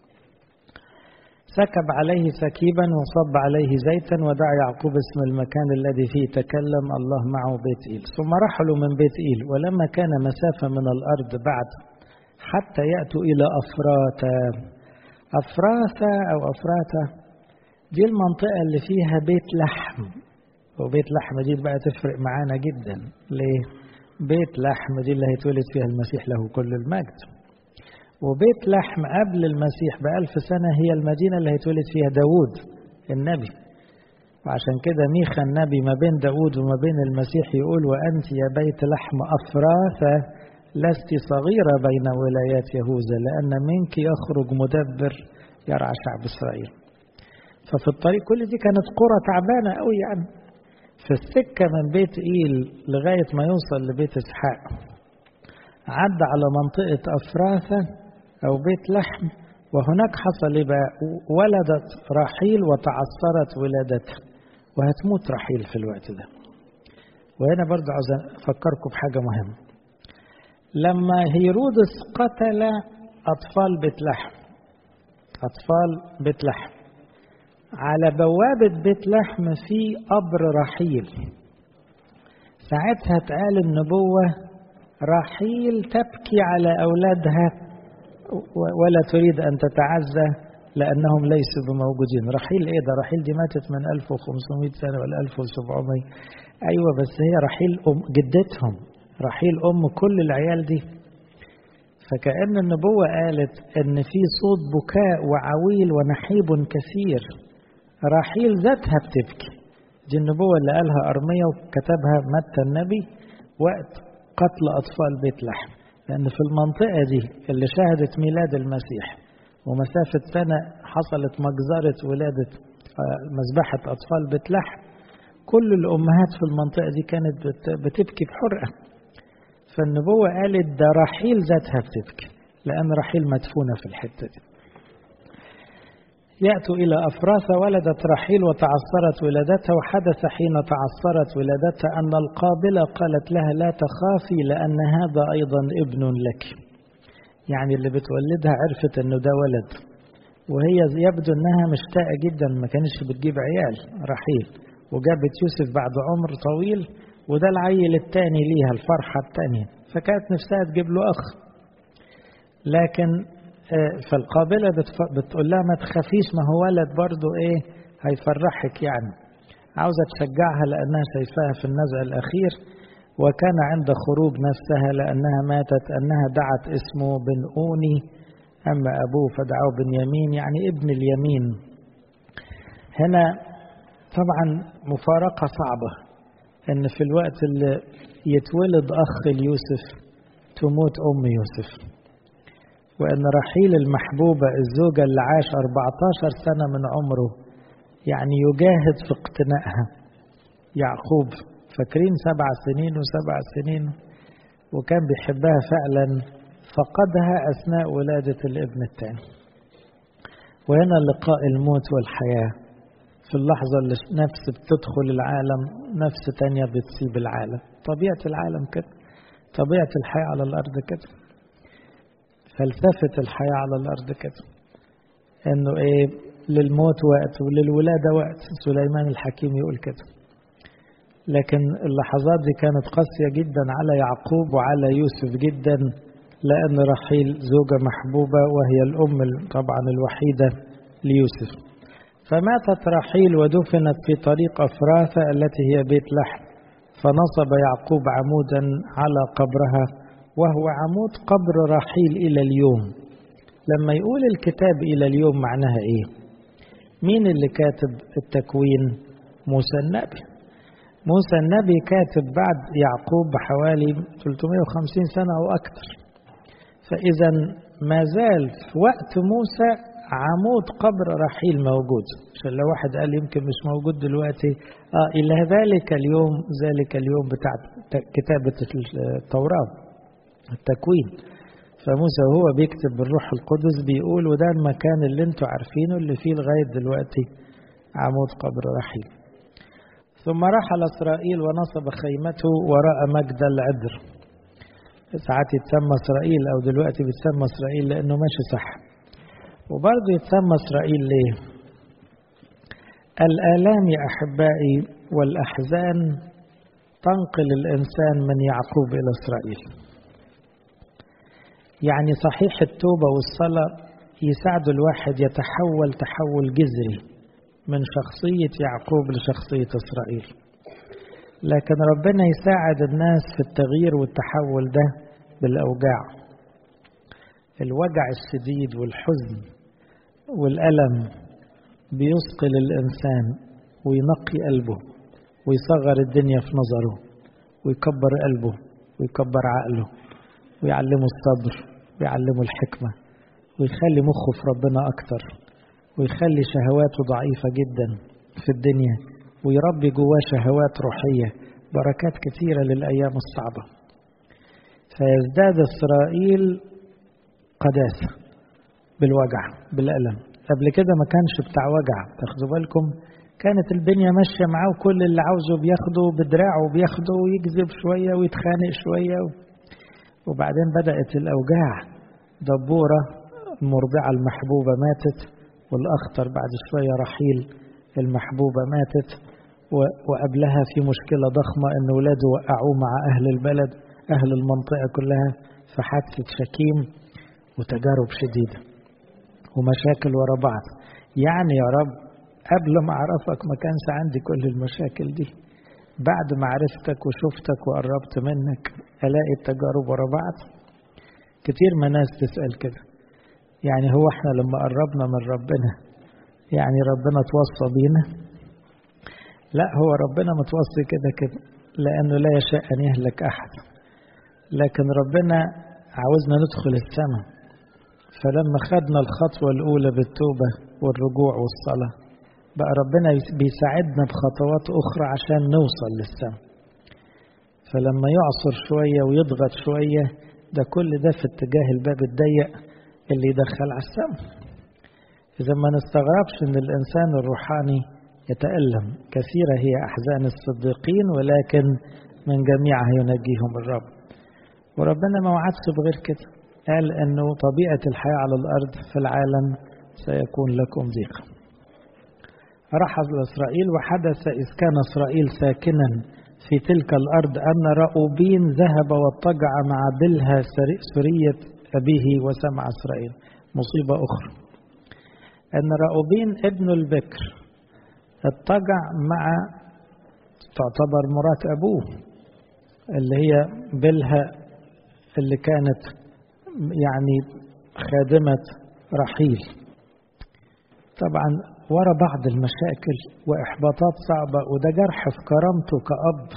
سكب عليه سكيبا وصب عليه زيتا ودعا يعقوب اسم المكان الذي فيه تكلم الله معه بيت إيل ثم رحلوا من بيت إيل ولما كان مسافة من الأرض بعد حتى يأتوا إلى أفراتا أفراتا أو أفراتا دي المنطقة اللي فيها بيت لحم وبيت لحم دي بقى تفرق معانا جدا ليه؟ بيت لحم دي اللي هيتولد فيها المسيح له كل المجد وبيت لحم قبل المسيح بألف سنة هي المدينة اللي هيتولد فيها داود النبي وعشان كده ميخا النبي ما بين داود وما بين المسيح يقول وأنت يا بيت لحم أفراثة لست صغيرة بين ولايات يهوذا لأن منك يخرج مدبر يرعى شعب إسرائيل ففي الطريق كل دي كانت قرى تعبانة قوي يعني في السكة من بيت إيل لغاية ما يوصل لبيت إسحاق عدى على منطقة أفراثة أو بيت لحم وهناك حصل بقى ولدت رحيل وتعثرت ولادتها وهتموت رحيل في الوقت ده وهنا برضو عاوز أفكركم بحاجة مهمة لما هيرودس قتل أطفال بيت لحم أطفال بيت لحم على بوابة بيت لحم في قبر رحيل ساعتها اتقال النبوة رحيل تبكي على أولادها ولا تريد أن تتعزى لأنهم ليسوا بموجودين رحيل إيه ده رحيل دي ماتت من 1500 سنة ولا 1700 أيوة بس هي رحيل أم جدتهم رحيل أم كل العيال دي فكأن النبوة قالت إن في صوت بكاء وعويل ونحيب كثير رحيل ذاتها بتبكي دي النبوة اللي قالها أرمية وكتبها متى النبي وقت قتل أطفال بيت لحم لأن في المنطقة دي اللي شهدت ميلاد المسيح ومسافة سنة حصلت مجزرة ولادة مذبحة أطفال بيت لحم كل الأمهات في المنطقة دي كانت بتبكي بحرقة فالنبوة قالت ده رحيل ذاتها بتبكي لأن رحيل مدفونة في الحتة دي يأتوا إلى أفراس ولدت رحيل وتعثرت ولادتها وحدث حين تعثرت ولادتها أن القابلة قالت لها لا تخافي لأن هذا أيضا ابن لك يعني اللي بتولدها عرفت أنه ده ولد وهي يبدو أنها مشتاقة جدا ما كانش بتجيب عيال رحيل وجابت يوسف بعد عمر طويل وده العيل الثاني ليها الفرحة الثانية فكانت نفسها تجيب له أخ لكن فالقابلة بتقول لها ما تخافيش ما هو ولد برضه إيه هيفرحك يعني عاوزة تشجعها لأنها شايفاها في النزع الأخير وكان عند خروج نفسها لأنها ماتت أنها دعت اسمه بن أوني أما أبوه فدعوه بنيامين يعني ابن اليمين هنا طبعا مفارقة صعبة ان في الوقت اللي يتولد اخ ليوسف تموت ام يوسف وان رحيل المحبوبة الزوجة اللي عاش 14 سنة من عمره يعني يجاهد في اقتنائها يعقوب فاكرين سبع سنين وسبع سنين وكان بيحبها فعلا فقدها أثناء ولادة الابن الثاني وهنا لقاء الموت والحياه في اللحظة اللي نفس بتدخل العالم نفس تانية بتسيب العالم طبيعة العالم كده طبيعة الحياة على الأرض كده فلسفة الحياة على الأرض كده إنه إيه للموت وقت وللولادة وقت سليمان الحكيم يقول كده لكن اللحظات دي كانت قاسية جدا على يعقوب وعلى يوسف جدا لأن رحيل زوجة محبوبة وهي الأم طبعا الوحيدة ليوسف فماتت رحيل ودفنت في طريق أفراثة التي هي بيت لحم فنصب يعقوب عمودا على قبرها وهو عمود قبر رحيل إلى اليوم لما يقول الكتاب إلى اليوم معناها إيه مين اللي كاتب التكوين موسى النبي موسى النبي كاتب بعد يعقوب بحوالي 350 سنة أو أكثر فإذا ما زال في وقت موسى عمود قبر رحيل موجود عشان لو واحد قال يمكن مش موجود دلوقتي اه الى ذلك اليوم ذلك اليوم بتاع كتابة التوراة التكوين فموسى وهو بيكتب بالروح القدس بيقول وده المكان اللي انتوا عارفينه اللي فيه لغاية دلوقتي عمود قبر رحيل ثم رحل إسرائيل ونصب خيمته وراء مجد العذر ساعات يتسمى إسرائيل أو دلوقتي بيتسمى إسرائيل لأنه ماشي صح وبرضه يتسمى إسرائيل ليه؟ الآلام يا أحبائي والأحزان تنقل الإنسان من يعقوب إلى إسرائيل يعني صحيح التوبة والصلاة يساعد الواحد يتحول تحول جذري من شخصية يعقوب لشخصية إسرائيل لكن ربنا يساعد الناس في التغيير والتحول ده بالأوجاع الوجع الشديد والحزن والألم بيثقل الإنسان وينقي قلبه ويصغر الدنيا في نظره ويكبر قلبه ويكبر عقله ويعلمه الصبر ويعلمه الحكمة ويخلي مخه في ربنا أكتر ويخلي شهواته ضعيفة جدا في الدنيا ويربي جواه شهوات روحية بركات كثيرة للأيام الصعبة فيزداد إسرائيل قداسة بالوجع بالألم قبل كده ما كانش بتاع وجع تاخدوا بالكم كانت البنية ماشية معاه وكل اللي عاوزه بياخده بدراعه بياخده ويكذب شوية ويتخانق شوية وبعدين بدأت الأوجاع دبورة المرضعة المحبوبة ماتت والأخطر بعد شوية رحيل المحبوبة ماتت وقبلها في مشكلة ضخمة أن ولاده وقعوه مع أهل البلد أهل المنطقة كلها في حادثة شكيم وتجارب شديدة ومشاكل ورا بعض يعني يا رب قبل ما أعرفك ما كانش عندي كل المشاكل دي بعد ما عرفتك وشفتك وقربت منك ألاقي التجارب ورا بعض كتير ما ناس تسأل كده يعني هو احنا لما قربنا من ربنا يعني ربنا توصى بينا لا هو ربنا متوصي كده كده لأنه لا يشاء أن يهلك أحد لكن ربنا عاوزنا ندخل السماء فلما خدنا الخطوة الأولى بالتوبة والرجوع والصلاة بقى ربنا بيساعدنا بخطوات أخرى عشان نوصل للسماء فلما يعصر شوية ويضغط شوية ده كل ده في اتجاه الباب الضيق اللي يدخل على السماء إذا ما نستغربش إن الإنسان الروحاني يتألم كثيرة هي أحزان الصديقين ولكن من جميعها ينجيهم الرب وربنا ما وعدش بغير كده قال أنه طبيعة الحياة على الأرض في العالم سيكون لكم ضيق رحل إسرائيل وحدث إذ كان إسرائيل ساكنا في تلك الأرض أن رأوبين ذهب واضطجع مع بلها سرية أبيه وسمع إسرائيل مصيبة أخرى أن رأوبين ابن البكر اضطجع مع تعتبر مرات أبوه اللي هي بلها اللي كانت يعني خادمة رحيل طبعا ورا بعض المشاكل وإحباطات صعبة وده جرح في كرامته كأب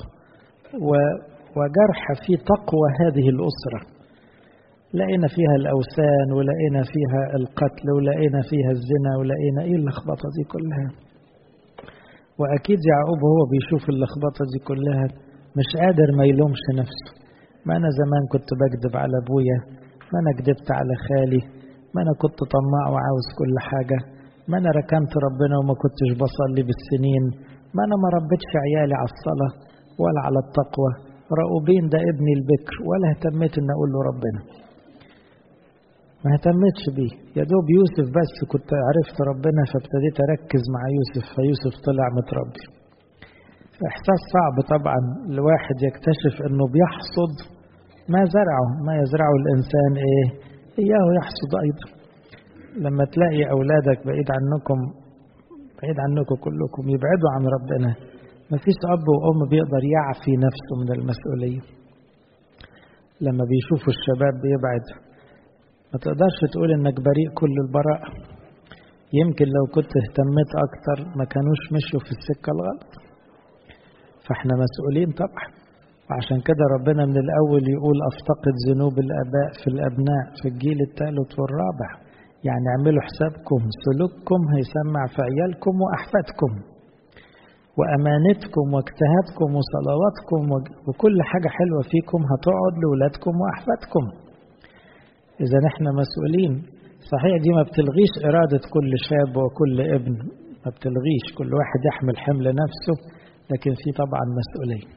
وجرح في تقوى هذه الأسرة لقينا فيها الأوثان ولقينا فيها القتل ولقينا فيها الزنا ولقينا إيه اللخبطة دي كلها وأكيد يعقوب هو بيشوف اللخبطة دي كلها مش قادر ما يلومش نفسه ما أنا زمان كنت بكذب على أبويا ما أنا كذبت على خالي ما أنا كنت طماع وعاوز كل حاجة ما أنا ركنت ربنا وما كنتش بصلي بالسنين ما أنا ما ربيتش عيالي على الصلاة ولا على التقوى رأوبين ده ابني البكر ولا اهتميت إن أقول له ربنا ما اهتمتش بيه يا دوب يوسف بس كنت عرفت ربنا فابتديت أركز مع يوسف فيوسف طلع متربي إحساس صعب طبعا الواحد يكتشف إنه بيحصد ما زرعه ما يزرعه الإنسان إيه إياه يحصد أيضا لما تلاقي أولادك بعيد عنكم بعيد عنكم كلكم يبعدوا عن ربنا ما فيش أب وأم بيقدر يعفي نفسه من المسؤولية لما بيشوفوا الشباب بيبعد ما تقدرش تقول انك بريء كل البراء يمكن لو كنت اهتميت اكتر ما كانوش مشوا في السكة الغلط فاحنا مسؤولين طبعا وعشان كده ربنا من الاول يقول افتقد ذنوب الاباء في الابناء في الجيل الثالث والرابع يعني اعملوا حسابكم سلوككم هيسمع في عيالكم واحفادكم وامانتكم واجتهادكم وصلواتكم وكل حاجه حلوه فيكم هتقعد لاولادكم واحفادكم إذا نحن مسؤولين صحيح دي ما بتلغيش إرادة كل شاب وكل ابن ما بتلغيش كل واحد يحمل حمل نفسه لكن في طبعا مسؤولية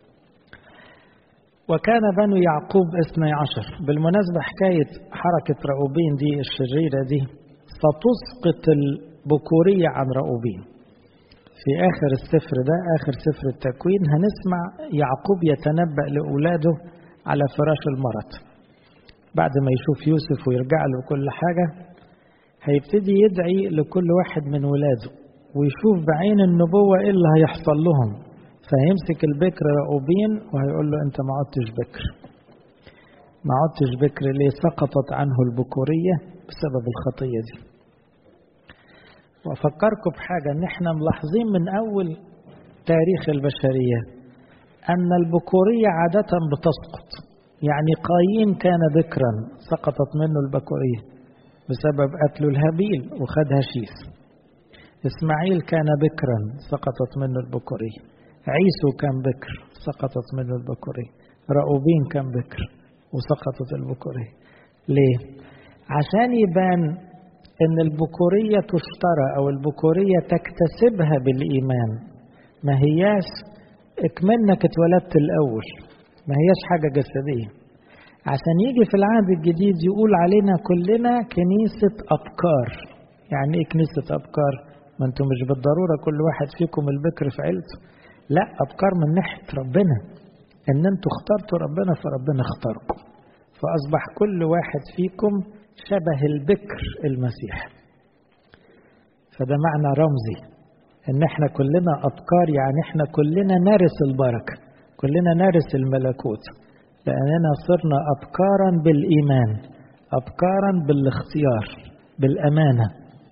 وكان بنو يعقوب اثني عشر بالمناسبة حكاية حركة رأوبين دي الشريرة دي ستسقط البكورية عن رأوبين في آخر السفر ده آخر سفر التكوين هنسمع يعقوب يتنبأ لأولاده على فراش المرض بعد ما يشوف يوسف ويرجع له كل حاجة هيبتدي يدعي لكل واحد من ولاده ويشوف بعين النبوة إيه اللي هيحصل لهم فهيمسك البكر رأوبين وهيقول له أنت ما عدتش بكر ما عدتش بكر ليه سقطت عنه البكورية بسبب الخطية دي وأفكركم بحاجة إن إحنا ملاحظين من أول تاريخ البشرية أن البكورية عادة بتسقط يعني قايين كان بكرا سقطت منه البكورية بسبب قتل الهابيل وخدها شيث إسماعيل كان بكرا سقطت منه البكورية عيسو كان بكر سقطت منه البكورية رأوبين كان بكر وسقطت البكورية ليه؟ عشان يبان ان البكورية تشترى او البكورية تكتسبها بالايمان ما هياش اكمنك اتولدت الاول ما هياش حاجة جسدية عشان يجي في العهد الجديد يقول علينا كلنا كنيسة أبكار يعني ايه كنيسة أبكار ما انتم مش بالضرورة كل واحد فيكم البكر في عيلته لا أبكار من ناحية ربنا ان انتوا اخترتوا ربنا فربنا اختاركم فأصبح كل واحد فيكم شبه البكر المسيح فده معنى رمزي ان احنا كلنا أبكار يعني احنا كلنا نرث البركة كلنا نرث الملكوت لأننا صرنا أبكارا بالإيمان أبكارا بالاختيار بالأمانة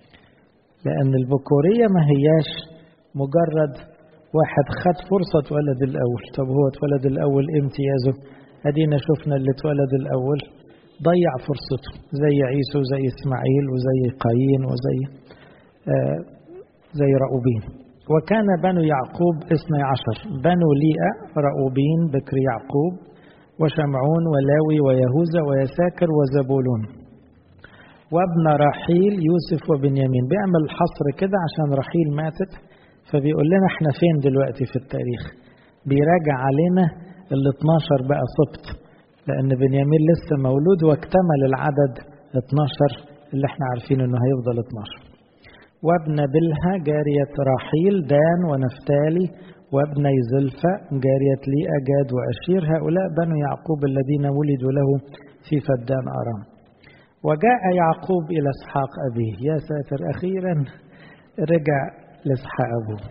لأن البكورية ما هياش مجرد واحد خد فرصة اتولد الأول طب هو اتولد الأول امتيازه أدينا شفنا اللي اتولد الأول ضيع فرصته زي عيسو وزي إسماعيل وزي قايين وزي آه زي رأوبين وكان بنو يعقوب اثني عشر بنو ليئة رأوبين بكر يعقوب وشمعون ولاوي ويهوذا ويساكر وزبولون وابن رحيل يوسف وبنيامين بيعمل حصر كده عشان رحيل ماتت فبيقول لنا احنا فين دلوقتي في التاريخ بيراجع علينا ال 12 بقى سبط لان بنيامين لسه مولود واكتمل العدد 12 اللي احنا عارفين انه هيفضل 12 وابن بلها جارية راحيل دان ونفتالي وابني زلفة جارية ليئة جاد وأشير هؤلاء بنو يعقوب الذين ولدوا له في فدان أرام وجاء يعقوب إلى إسحاق أبيه يا ساتر أخيرا رجع لإسحاق أبوه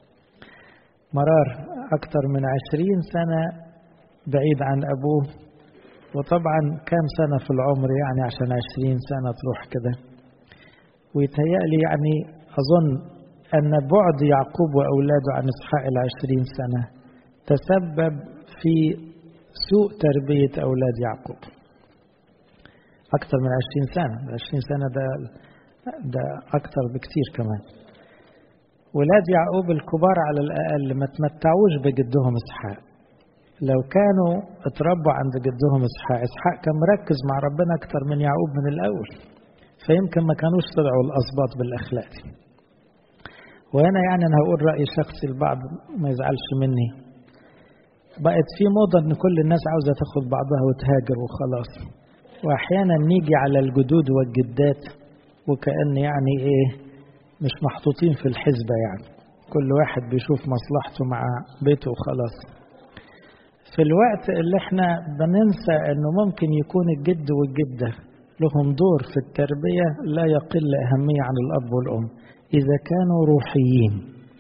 مرار أكثر من عشرين سنة بعيد عن أبوه وطبعا كام سنة في العمر يعني عشان عشرين سنة تروح كده ويتهيألي يعني أظن أن بعد يعقوب وأولاده عن إسحاق العشرين سنة تسبب في سوء تربية أولاد يعقوب أكثر من عشرين سنة عشرين سنة ده, ده أكثر بكتير كمان ولاد يعقوب الكبار على الأقل ما تمتعوش بجدهم إسحاق لو كانوا اتربوا عند جدهم إسحاق إسحاق كان مركز مع ربنا أكثر من يعقوب من الأول فيمكن ما كانوش طلعوا الأسباط بالأخلاق دي وهنا يعني أنا هقول رأي شخصي البعض ما يزعلش مني بقت في موضة إن كل الناس عاوزة تاخد بعضها وتهاجر وخلاص وأحيانا نيجي على الجدود والجدات وكأن يعني إيه مش محطوطين في الحسبة يعني كل واحد بيشوف مصلحته مع بيته وخلاص في الوقت اللي احنا بننسى انه ممكن يكون الجد والجدة لهم دور في التربية لا يقل أهمية عن الأب والأم إذا كانوا روحيين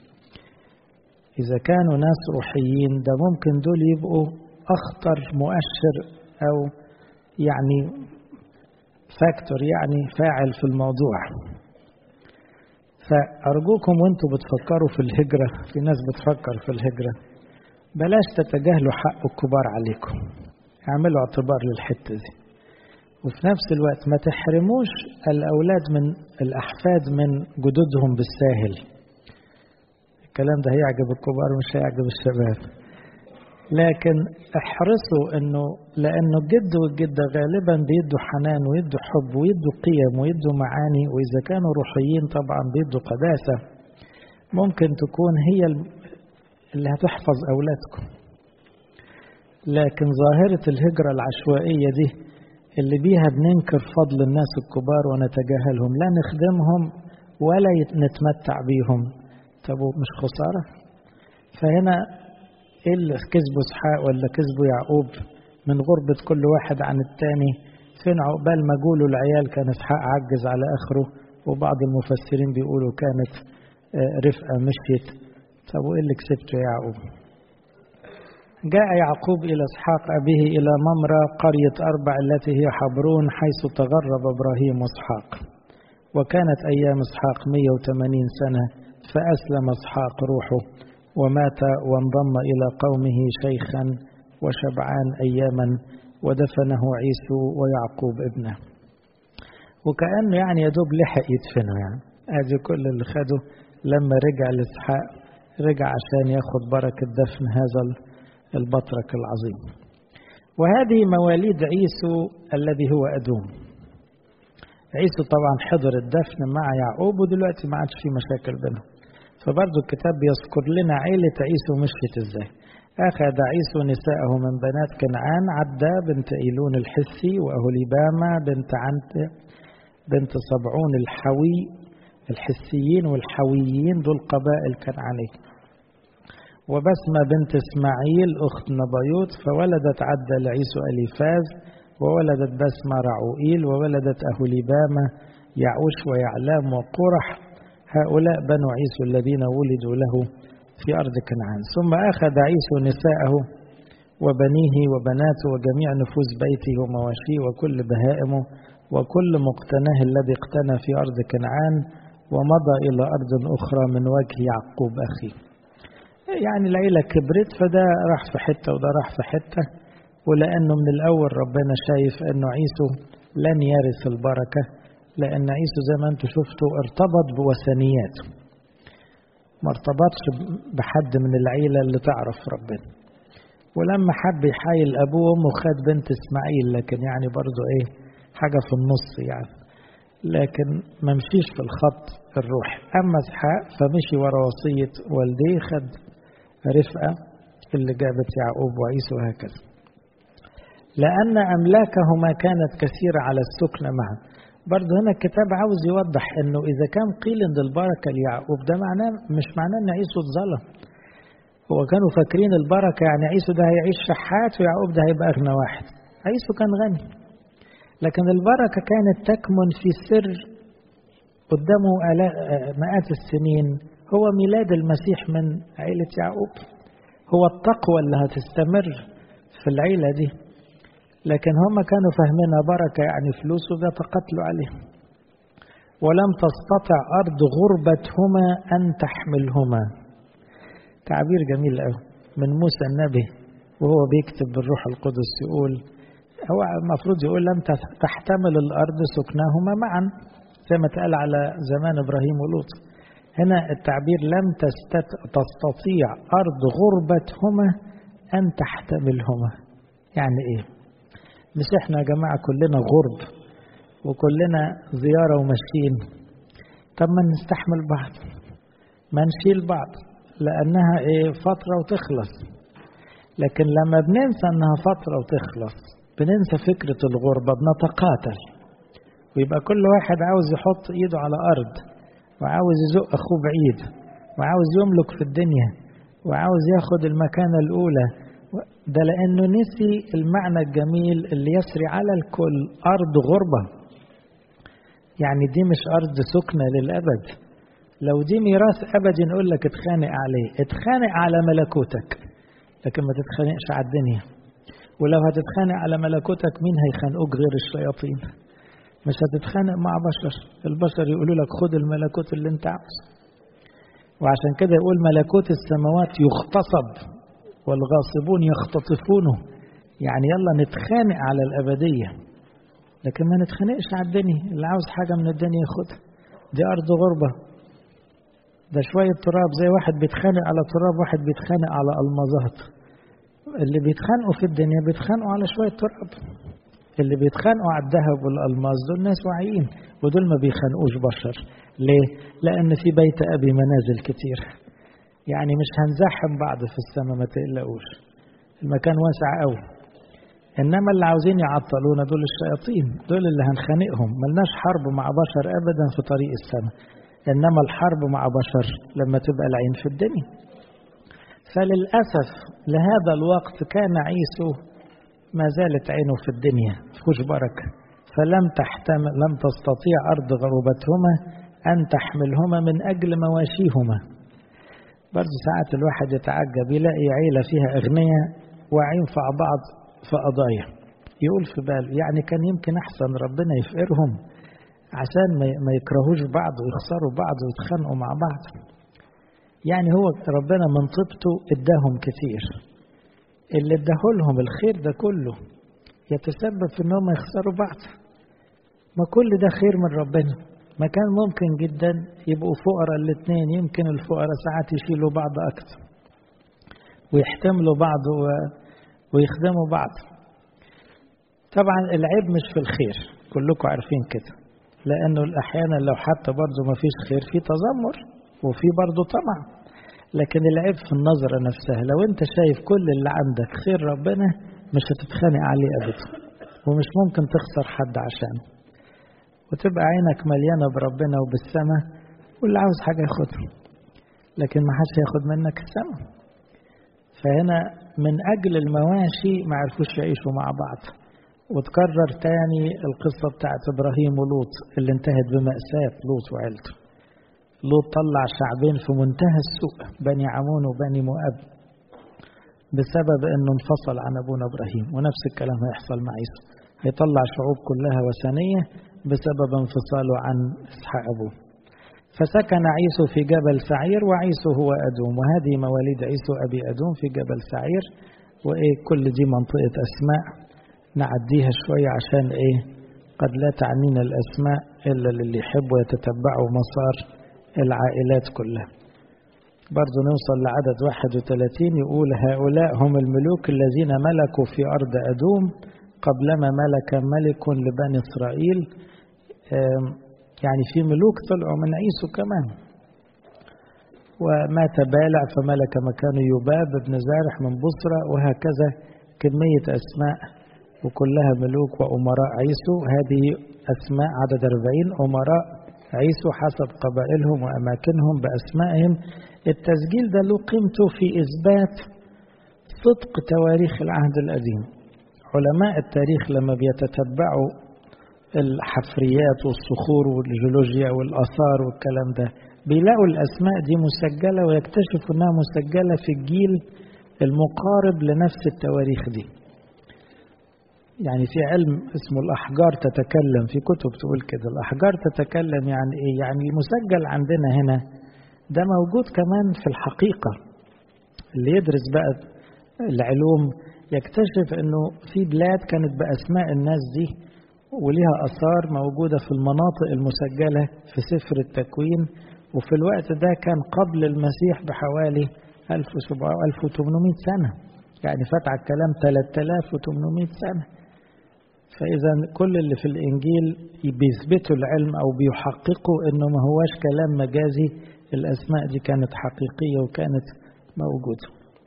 إذا كانوا ناس روحيين ده ممكن دول يبقوا أخطر مؤشر أو يعني فاكتور يعني فاعل في الموضوع فأرجوكم وانتوا بتفكروا في الهجرة في ناس بتفكر في الهجرة بلاش تتجاهلوا حق الكبار عليكم اعملوا اعتبار للحتة دي وفي نفس الوقت ما تحرموش الأولاد من الأحفاد من جدودهم بالساهل الكلام ده هيعجب الكبار مش هيعجب الشباب لكن احرصوا انه لانه الجد والجدة غالبا بيدوا حنان ويدوا حب ويدوا قيم ويدوا معاني واذا كانوا روحيين طبعا بيدوا قداسة ممكن تكون هي اللي هتحفظ اولادكم لكن ظاهرة الهجرة العشوائية دي اللي بيها بننكر فضل الناس الكبار ونتجاهلهم لا نخدمهم ولا نتمتع بيهم طب مش خسارة فهنا ايه اللي كسبه اسحاق ولا كسبه يعقوب من غربة كل واحد عن التاني فين عقبال ما جولوا العيال كان اسحاق عجز على اخره وبعض المفسرين بيقولوا كانت رفقة مشيت طب وايه اللي كسبته يا يعقوب جاء يعقوب إلى إسحاق أبيه إلى ممرة قرية أربع التي هي حبرون حيث تغرب إبراهيم وإسحاق وكانت أيام إسحاق 180 سنة فأسلم إسحاق روحه ومات وانضم إلى قومه شيخا وشبعان أياما ودفنه عيسو ويعقوب ابنه وكأنه يعني يدوب لحق يدفنه يعني ادي كل اللي خده لما رجع لإسحاق رجع عشان ياخد بركة دفن هذا البطرك العظيم وهذه مواليد عيسو الذي هو أدوم عيسو طبعا حضر الدفن مع يعقوب ودلوقتي ما عادش في مشاكل بينهم فبرضه الكتاب بيذكر لنا عيلة عيسو مشيت ازاي أخذ عيسو نساءه من بنات كنعان عدى بنت إيلون الحسي وأهوليباما بنت عنت بنت صبعون الحوي الحسيين والحويين دول قبائل كنعانية وبسمة بنت إسماعيل أخت نبيوت فولدت عدى لعيسو أليفاز وولدت بسمة رعوئيل وولدت أهوليباما يعوش ويعلام وقرح هؤلاء بنو عيسو الذين ولدوا له في أرض كنعان ثم أخذ عيسو نساءه وبنيه وبناته وجميع نفوس بيته ومواشيه وكل بهائمه وكل مقتناه الذي اقتنى في أرض كنعان ومضى إلى أرض أخرى من وجه يعقوب أخيه يعني العيلة كبرت فده راح في حتة وده راح في حتة ولأنه من الأول ربنا شايف أنه عيسو لن يرث البركة لأن عيسو زي ما أنتم شفتوا ارتبط بوثنيات ما ارتبطش بحد من العيلة اللي تعرف ربنا ولما حب يحايل أبوه وأمه خد بنت إسماعيل لكن يعني برضه إيه حاجة في النص يعني لكن ما مشيش في الخط الروحي أما إسحاق فمشي ورا وصية والديه خد رفقة اللي جابت يعقوب وعيسو وهكذا لأن أملاكهما كانت كثيرة على السكن معا برضه هنا الكتاب عاوز يوضح انه اذا كان قيل ان البركه ليعقوب ده معناه مش معناه ان عيسو اتظلم هو كانوا فاكرين البركه يعني عيسو ده هيعيش شحات ويعقوب ده هيبقى اغنى واحد عيسو كان غني لكن البركه كانت تكمن في سر قدامه مئات السنين هو ميلاد المسيح من عيله يعقوب هو التقوى اللي هتستمر في العيله دي لكن هم كانوا فاهمينها بركة يعني فلوس وبيتقاتلوا عليه ولم تستطع أرض غربتهما أن تحملهما تعبير جميل قوي من موسى النبي وهو بيكتب بالروح القدس يقول هو المفروض يقول لم تحتمل الأرض سكناهما معا زي ما اتقال على زمان إبراهيم ولوط هنا التعبير لم تستطيع أرض غربتهما أن تحتملهما يعني إيه مش احنا يا جماعة كلنا غرب وكلنا زيارة وماشيين طب ما نستحمل بعض ما نشيل بعض لأنها ايه فترة وتخلص لكن لما بننسى انها فترة وتخلص بننسى فكرة الغربة بنتقاتل ويبقى كل واحد عاوز يحط ايده على أرض وعاوز يزق أخوه بعيد وعاوز يملك في الدنيا وعاوز ياخد المكانة الأولى ده لأنه نسي المعنى الجميل اللي يسري على الكل أرض غربة يعني دي مش أرض سكنة للأبد لو دي ميراث أبدي نقول لك اتخانق عليه اتخانق على ملكوتك لكن ما تتخانقش على الدنيا ولو هتتخانق على ملكوتك مين هيخانقوك غير الشياطين مش هتتخانق مع بشر البشر يقولوا لك خد الملكوت اللي انت عاوزه وعشان كده يقول ملكوت السماوات يغتصب والغاصبون يختطفونه يعني يلا نتخانق على الأبدية لكن ما نتخانقش على الدنيا اللي عاوز حاجة من الدنيا ياخدها دي أرض غربة ده شوية تراب زي واحد بيتخانق على تراب واحد بيتخانق على المظات اللي بيتخانقوا في الدنيا بيتخانقوا على شوية تراب اللي بيتخانقوا على الذهب والألماس دول ناس واعيين ودول ما بيخانقوش بشر ليه؟ لأن في بيت أبي منازل كتير يعني مش هنزحم بعض في السماء ما تقلقوش المكان واسع قوي انما اللي عاوزين يعطلونا دول الشياطين دول اللي هنخانقهم ملناش حرب مع بشر ابدا في طريق السماء انما الحرب مع بشر لما تبقى العين في الدنيا فللاسف لهذا الوقت كان عيسو ما زالت عينه في الدنيا فيهوش بركه فلم تحتمل لم تستطيع ارض غربتهما ان تحملهما من اجل مواشيهما برضه ساعات الواحد يتعجب يلاقي عيلة فيها أغنياء واعين في بعض في قضايا يقول في باله يعني كان يمكن أحسن ربنا يفقرهم عشان ما يكرهوش بعض ويخسروا بعض ويتخانقوا مع بعض يعني هو ربنا من طيبته اداهم كتير اللي اداهولهم الخير ده كله يتسبب في انهم يخسروا بعض ما كل ده خير من ربنا ما كان ممكن جدا يبقوا فقراء الاثنين يمكن الفقراء ساعات يشيلوا بعض أكثر ويحتملوا بعض ويخدموا بعض طبعا العيب مش في الخير كلكم عارفين كده لأنه أحيانا لو حتى برضه ما فيش خير في تذمر وفي برضه طمع لكن العيب في النظرة نفسها لو أنت شايف كل اللي عندك خير ربنا مش هتتخانق عليه أبدا ومش ممكن تخسر حد عشانه وتبقى عينك مليانة بربنا وبالسماء واللي عاوز حاجة ياخدها لكن ما حدش ياخد منك السماء فهنا من أجل المواشي ما عرفوش يعيشوا مع بعض وتكرر تاني القصة بتاعت إبراهيم ولوط اللي انتهت بمأساة لوط وعيلته لوط طلع شعبين في منتهى السوء بني عمون وبني مؤاب بسبب انه انفصل عن ابونا ابراهيم ونفس الكلام هيحصل مع عيسى هيطلع شعوب كلها وثنيه بسبب انفصاله عن اسحاق ابوه فسكن عيسو في جبل سعير وعيسو هو ادوم وهذه مواليد عيسو ابي ادوم في جبل سعير وايه كل دي منطقه اسماء نعديها شويه عشان ايه قد لا تعنينا الاسماء الا للي يحبوا يتتبعوا مسار العائلات كلها برضو نوصل لعدد 31 يقول هؤلاء هم الملوك الذين ملكوا في أرض أدوم قبلما ملك ملك لبني إسرائيل يعني في ملوك طلعوا من عيسو كمان ومات بالع فملك مكانه يباب بن زارح من بصرة وهكذا كمية أسماء وكلها ملوك وأمراء عيسو هذه أسماء عدد 40 أمراء عيسو حسب قبائلهم وأماكنهم بأسمائهم التسجيل ده له قيمته في إثبات صدق تواريخ العهد القديم علماء التاريخ لما بيتتبعوا الحفريات والصخور والجيولوجيا والآثار والكلام ده بيلاقوا الأسماء دي مسجلة ويكتشفوا أنها مسجلة في الجيل المقارب لنفس التواريخ دي يعني في علم اسمه الأحجار تتكلم في كتب تقول كده الأحجار تتكلم يعني إيه يعني المسجل عندنا هنا ده موجود كمان في الحقيقة اللي يدرس بقى العلوم يكتشف انه في بلاد كانت بأسماء الناس دي وليها أثار موجودة في المناطق المسجلة في سفر التكوين وفي الوقت ده كان قبل المسيح بحوالي 1800 سنة يعني فات على الكلام 3800 سنة فإذا كل اللي في الإنجيل بيثبتوا العلم أو بيحققوا إنه ما هواش كلام مجازي الأسماء دي كانت حقيقية وكانت موجودة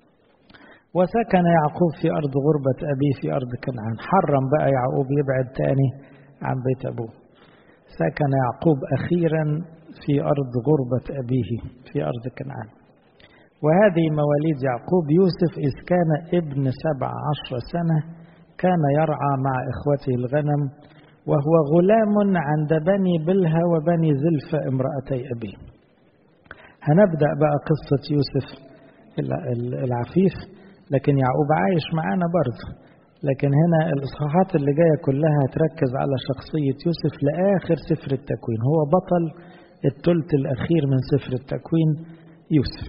وسكن يعقوب في أرض غربة أبيه في أرض كنعان حرم بقى يعقوب يبعد تاني عن بيت أبوه سكن يعقوب أخيرا في أرض غربة أبيه في أرض كنعان وهذه مواليد يعقوب يوسف إذ كان ابن سبع عشر سنة كان يرعى مع إخوته الغنم وهو غلام عند بني بلها وبني زلفة امرأتي أبيه هنبدأ بقى قصة يوسف العفيف لكن يعقوب عايش معانا برضه لكن هنا الإصحاحات اللي جاية كلها هتركز على شخصية يوسف لآخر سفر التكوين هو بطل الثلث الأخير من سفر التكوين يوسف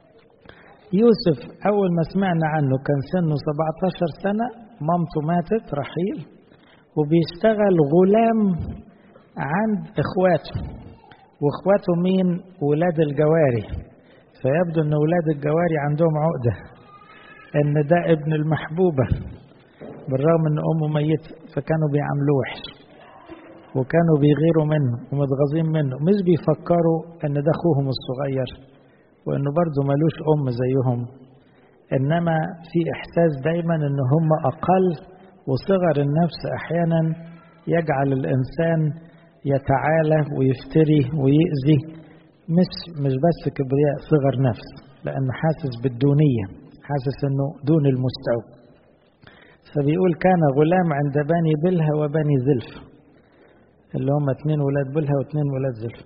يوسف أول ما سمعنا عنه كان سنه 17 سنة مامته ماتت رحيل وبيشتغل غلام عند إخواته واخواته مين ولاد الجواري فيبدو ان ولاد الجواري عندهم عقده ان ده ابن المحبوبه بالرغم ان امه ميته فكانوا بيعاملوه وحش وكانوا بيغيروا منه ومتغاظين منه مش بيفكروا ان ده اخوهم الصغير وانه برضه ملوش ام زيهم انما في احساس دايما ان هم اقل وصغر النفس احيانا يجعل الانسان يتعالى ويفتري ويأذي مش مش بس كبرياء صغر نفس لأنه حاسس بالدونية حاسس إنه دون المستوى فبيقول كان غلام عند بني بلها وبني زلف اللي هم اثنين ولاد بلها واثنين ولاد زلف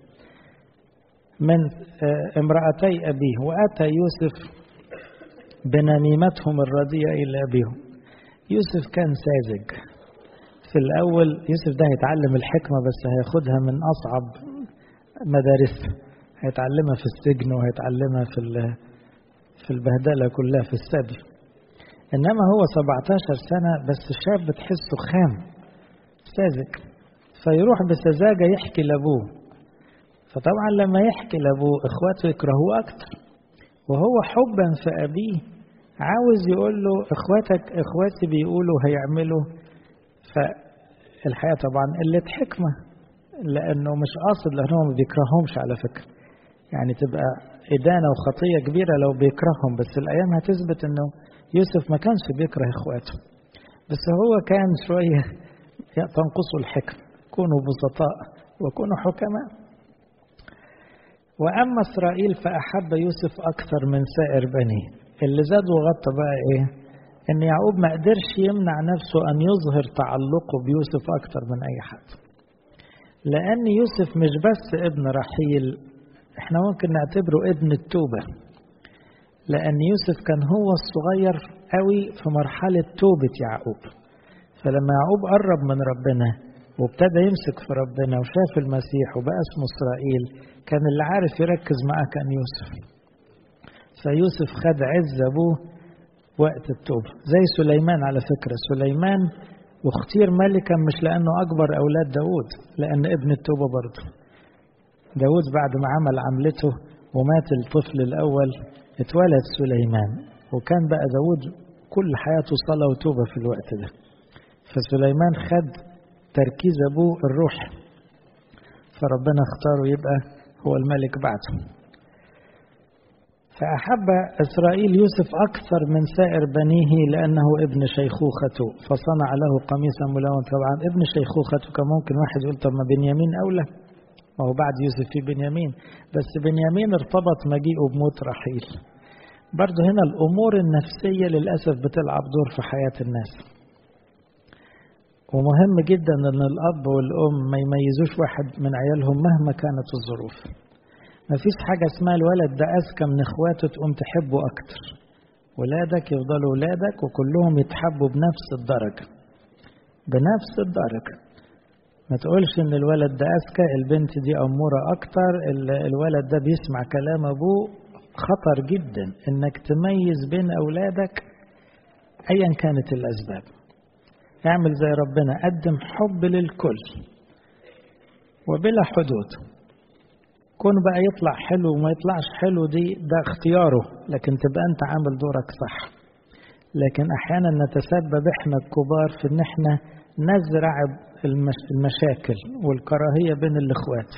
من امرأتي أبيه وأتى يوسف بنميمتهم الرديئة إلى أبيهم يوسف كان ساذج في الأول يوسف ده هيتعلم الحكمة بس هياخدها من أصعب مدارسها هيتعلمها في السجن وهيتعلمها في في البهدلة كلها في السبي إنما هو 17 سنة بس شاب تحسه خام ساذج فيروح بسذاجة يحكي لأبوه فطبعا لما يحكي لأبوه إخواته يكرهوه أكتر وهو حبا في أبيه عاوز يقول له إخواتك إخواتي بيقولوا هيعملوا فالحقيقة طبعا قلة حكمة لأنه مش قاصد لأنه ما بيكرههمش على فكرة يعني تبقى إدانة وخطية كبيرة لو بيكرههم بس الأيام هتثبت أنه يوسف ما كانش بيكره إخواته بس هو كان شوية تنقصه الحكم كونوا بسطاء وكونوا حكماء وأما إسرائيل فأحب يوسف أكثر من سائر بنيه اللي زاد وغطى بقى إيه إن يعقوب ما قدرش يمنع نفسه أن يظهر تعلقه بيوسف أكثر من أي حد لأن يوسف مش بس ابن رحيل احنا ممكن نعتبره ابن التوبة لأن يوسف كان هو الصغير قوي في مرحلة توبة يعقوب فلما يعقوب قرب من ربنا وابتدى يمسك في ربنا وشاف المسيح وبقى اسمه إسرائيل كان اللي عارف يركز معاه كان يوسف فيوسف خد عز أبوه وقت التوبة زي سليمان على فكرة سليمان واختير ملكا مش لأنه أكبر أولاد داود لأن ابن التوبة برضه داود بعد ما عمل عملته ومات الطفل الأول اتولد سليمان وكان بقى داود كل حياته صلاة وتوبة في الوقت ده فسليمان خد تركيز أبوه الروحي فربنا اختاره يبقى هو الملك بعده فأحب إسرائيل يوسف أكثر من سائر بنيه لأنه ابن شيخوخته فصنع له قميصا ملون طبعا ابن شيخوخته كان ممكن واحد يقول طب ما بنيامين أولى ما هو بعد يوسف في بنيامين بس بنيامين ارتبط مجيئه بموت رحيل برضه هنا الأمور النفسية للأسف بتلعب دور في حياة الناس ومهم جدا أن الأب والأم ما يميزوش واحد من عيالهم مهما كانت الظروف ما فيش حاجة اسمها الولد ده أذكى من إخواته تقوم تحبه أكتر ولادك يفضلوا ولادك وكلهم يتحبوا بنفس الدرجة بنفس الدرجة ما تقولش ان الولد ده اذكى البنت دي اموره اكتر الولد ده بيسمع كلام ابوه خطر جدا انك تميز بين اولادك ايا كانت الاسباب اعمل زي ربنا قدم حب للكل وبلا حدود كون بقى يطلع حلو وما يطلعش حلو دي ده اختياره لكن تبقى انت عامل دورك صح لكن احيانا نتسبب احنا الكبار في ان احنا نزرع المشاكل والكراهية بين الإخوات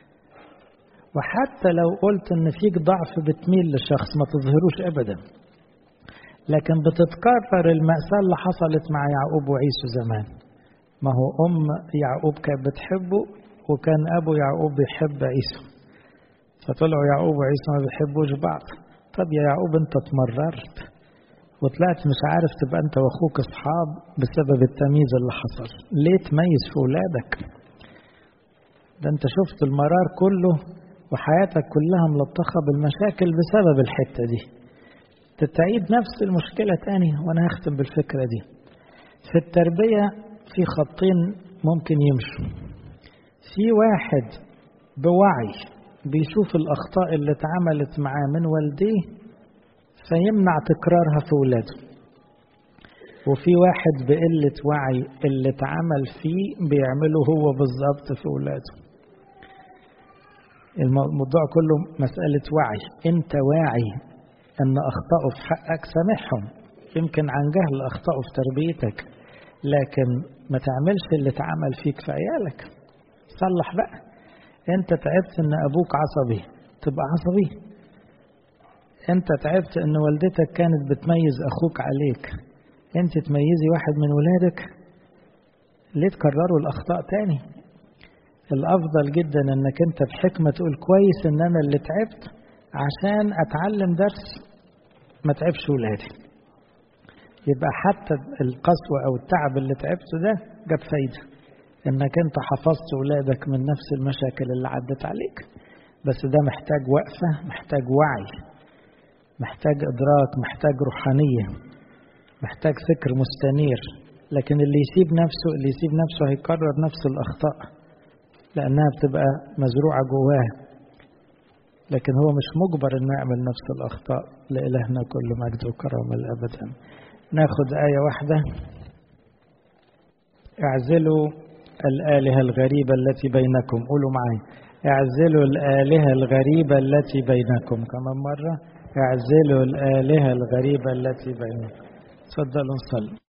وحتى لو قلت إن فيك ضعف بتميل لشخص ما تظهروش أبدا لكن بتتكرر المأساة اللي حصلت مع يعقوب وعيسو زمان ما هو أم يعقوب كانت بتحبه وكان أبو يعقوب بيحب عيسو فطلعوا يعقوب وعيسو ما بيحبوش بعض طب يا يعقوب أنت اتمررت وطلعت مش عارف تبقى انت واخوك اصحاب بسبب التمييز اللي حصل ليه تميز في ولادك ده انت شفت المرار كله وحياتك كلها ملطخة بالمشاكل بسبب الحتة دي تتعيد نفس المشكلة تاني وانا هختم بالفكرة دي في التربية في خطين ممكن يمشوا في واحد بوعي بيشوف الأخطاء اللي اتعملت معاه من والديه فيمنع تكرارها في ولاده وفي واحد بقلة وعي اللي اتعمل فيه بيعمله هو بالظبط في ولاده الموضوع كله مسألة وعي انت واعي ان اخطأوا في حقك سامحهم يمكن عن جهل اخطأوا في تربيتك لكن ما تعملش اللي اتعمل فيك في عيالك صلح بقى انت تعبت ان ابوك عصبي تبقى عصبي انت تعبت ان والدتك كانت بتميز اخوك عليك انت تميزي واحد من ولادك ليه تكرروا الاخطاء تاني الافضل جدا انك انت بحكمة تقول كويس ان انا اللي تعبت عشان اتعلم درس ما تعبش ولادي يبقى حتى القسوة او التعب اللي تعبته ده جاب فايدة انك انت حفظت ولادك من نفس المشاكل اللي عدت عليك بس ده محتاج وقفة محتاج وعي محتاج إدراك محتاج روحانية محتاج فكر مستنير لكن اللي يسيب نفسه اللي يسيب نفسه هيكرر نفس الأخطاء لأنها بتبقى مزروعة جواه لكن هو مش مجبر إنه يعمل نفس الأخطاء لإلهنا كل مجد وكرم أبدا ناخد آية واحدة اعزلوا الآلهة الغريبة التي بينكم قولوا معي اعزلوا الآلهة الغريبة التي بينكم كمان مرة اعزلوا الآلهة الغريبة التي بينكم تفضلوا نصلي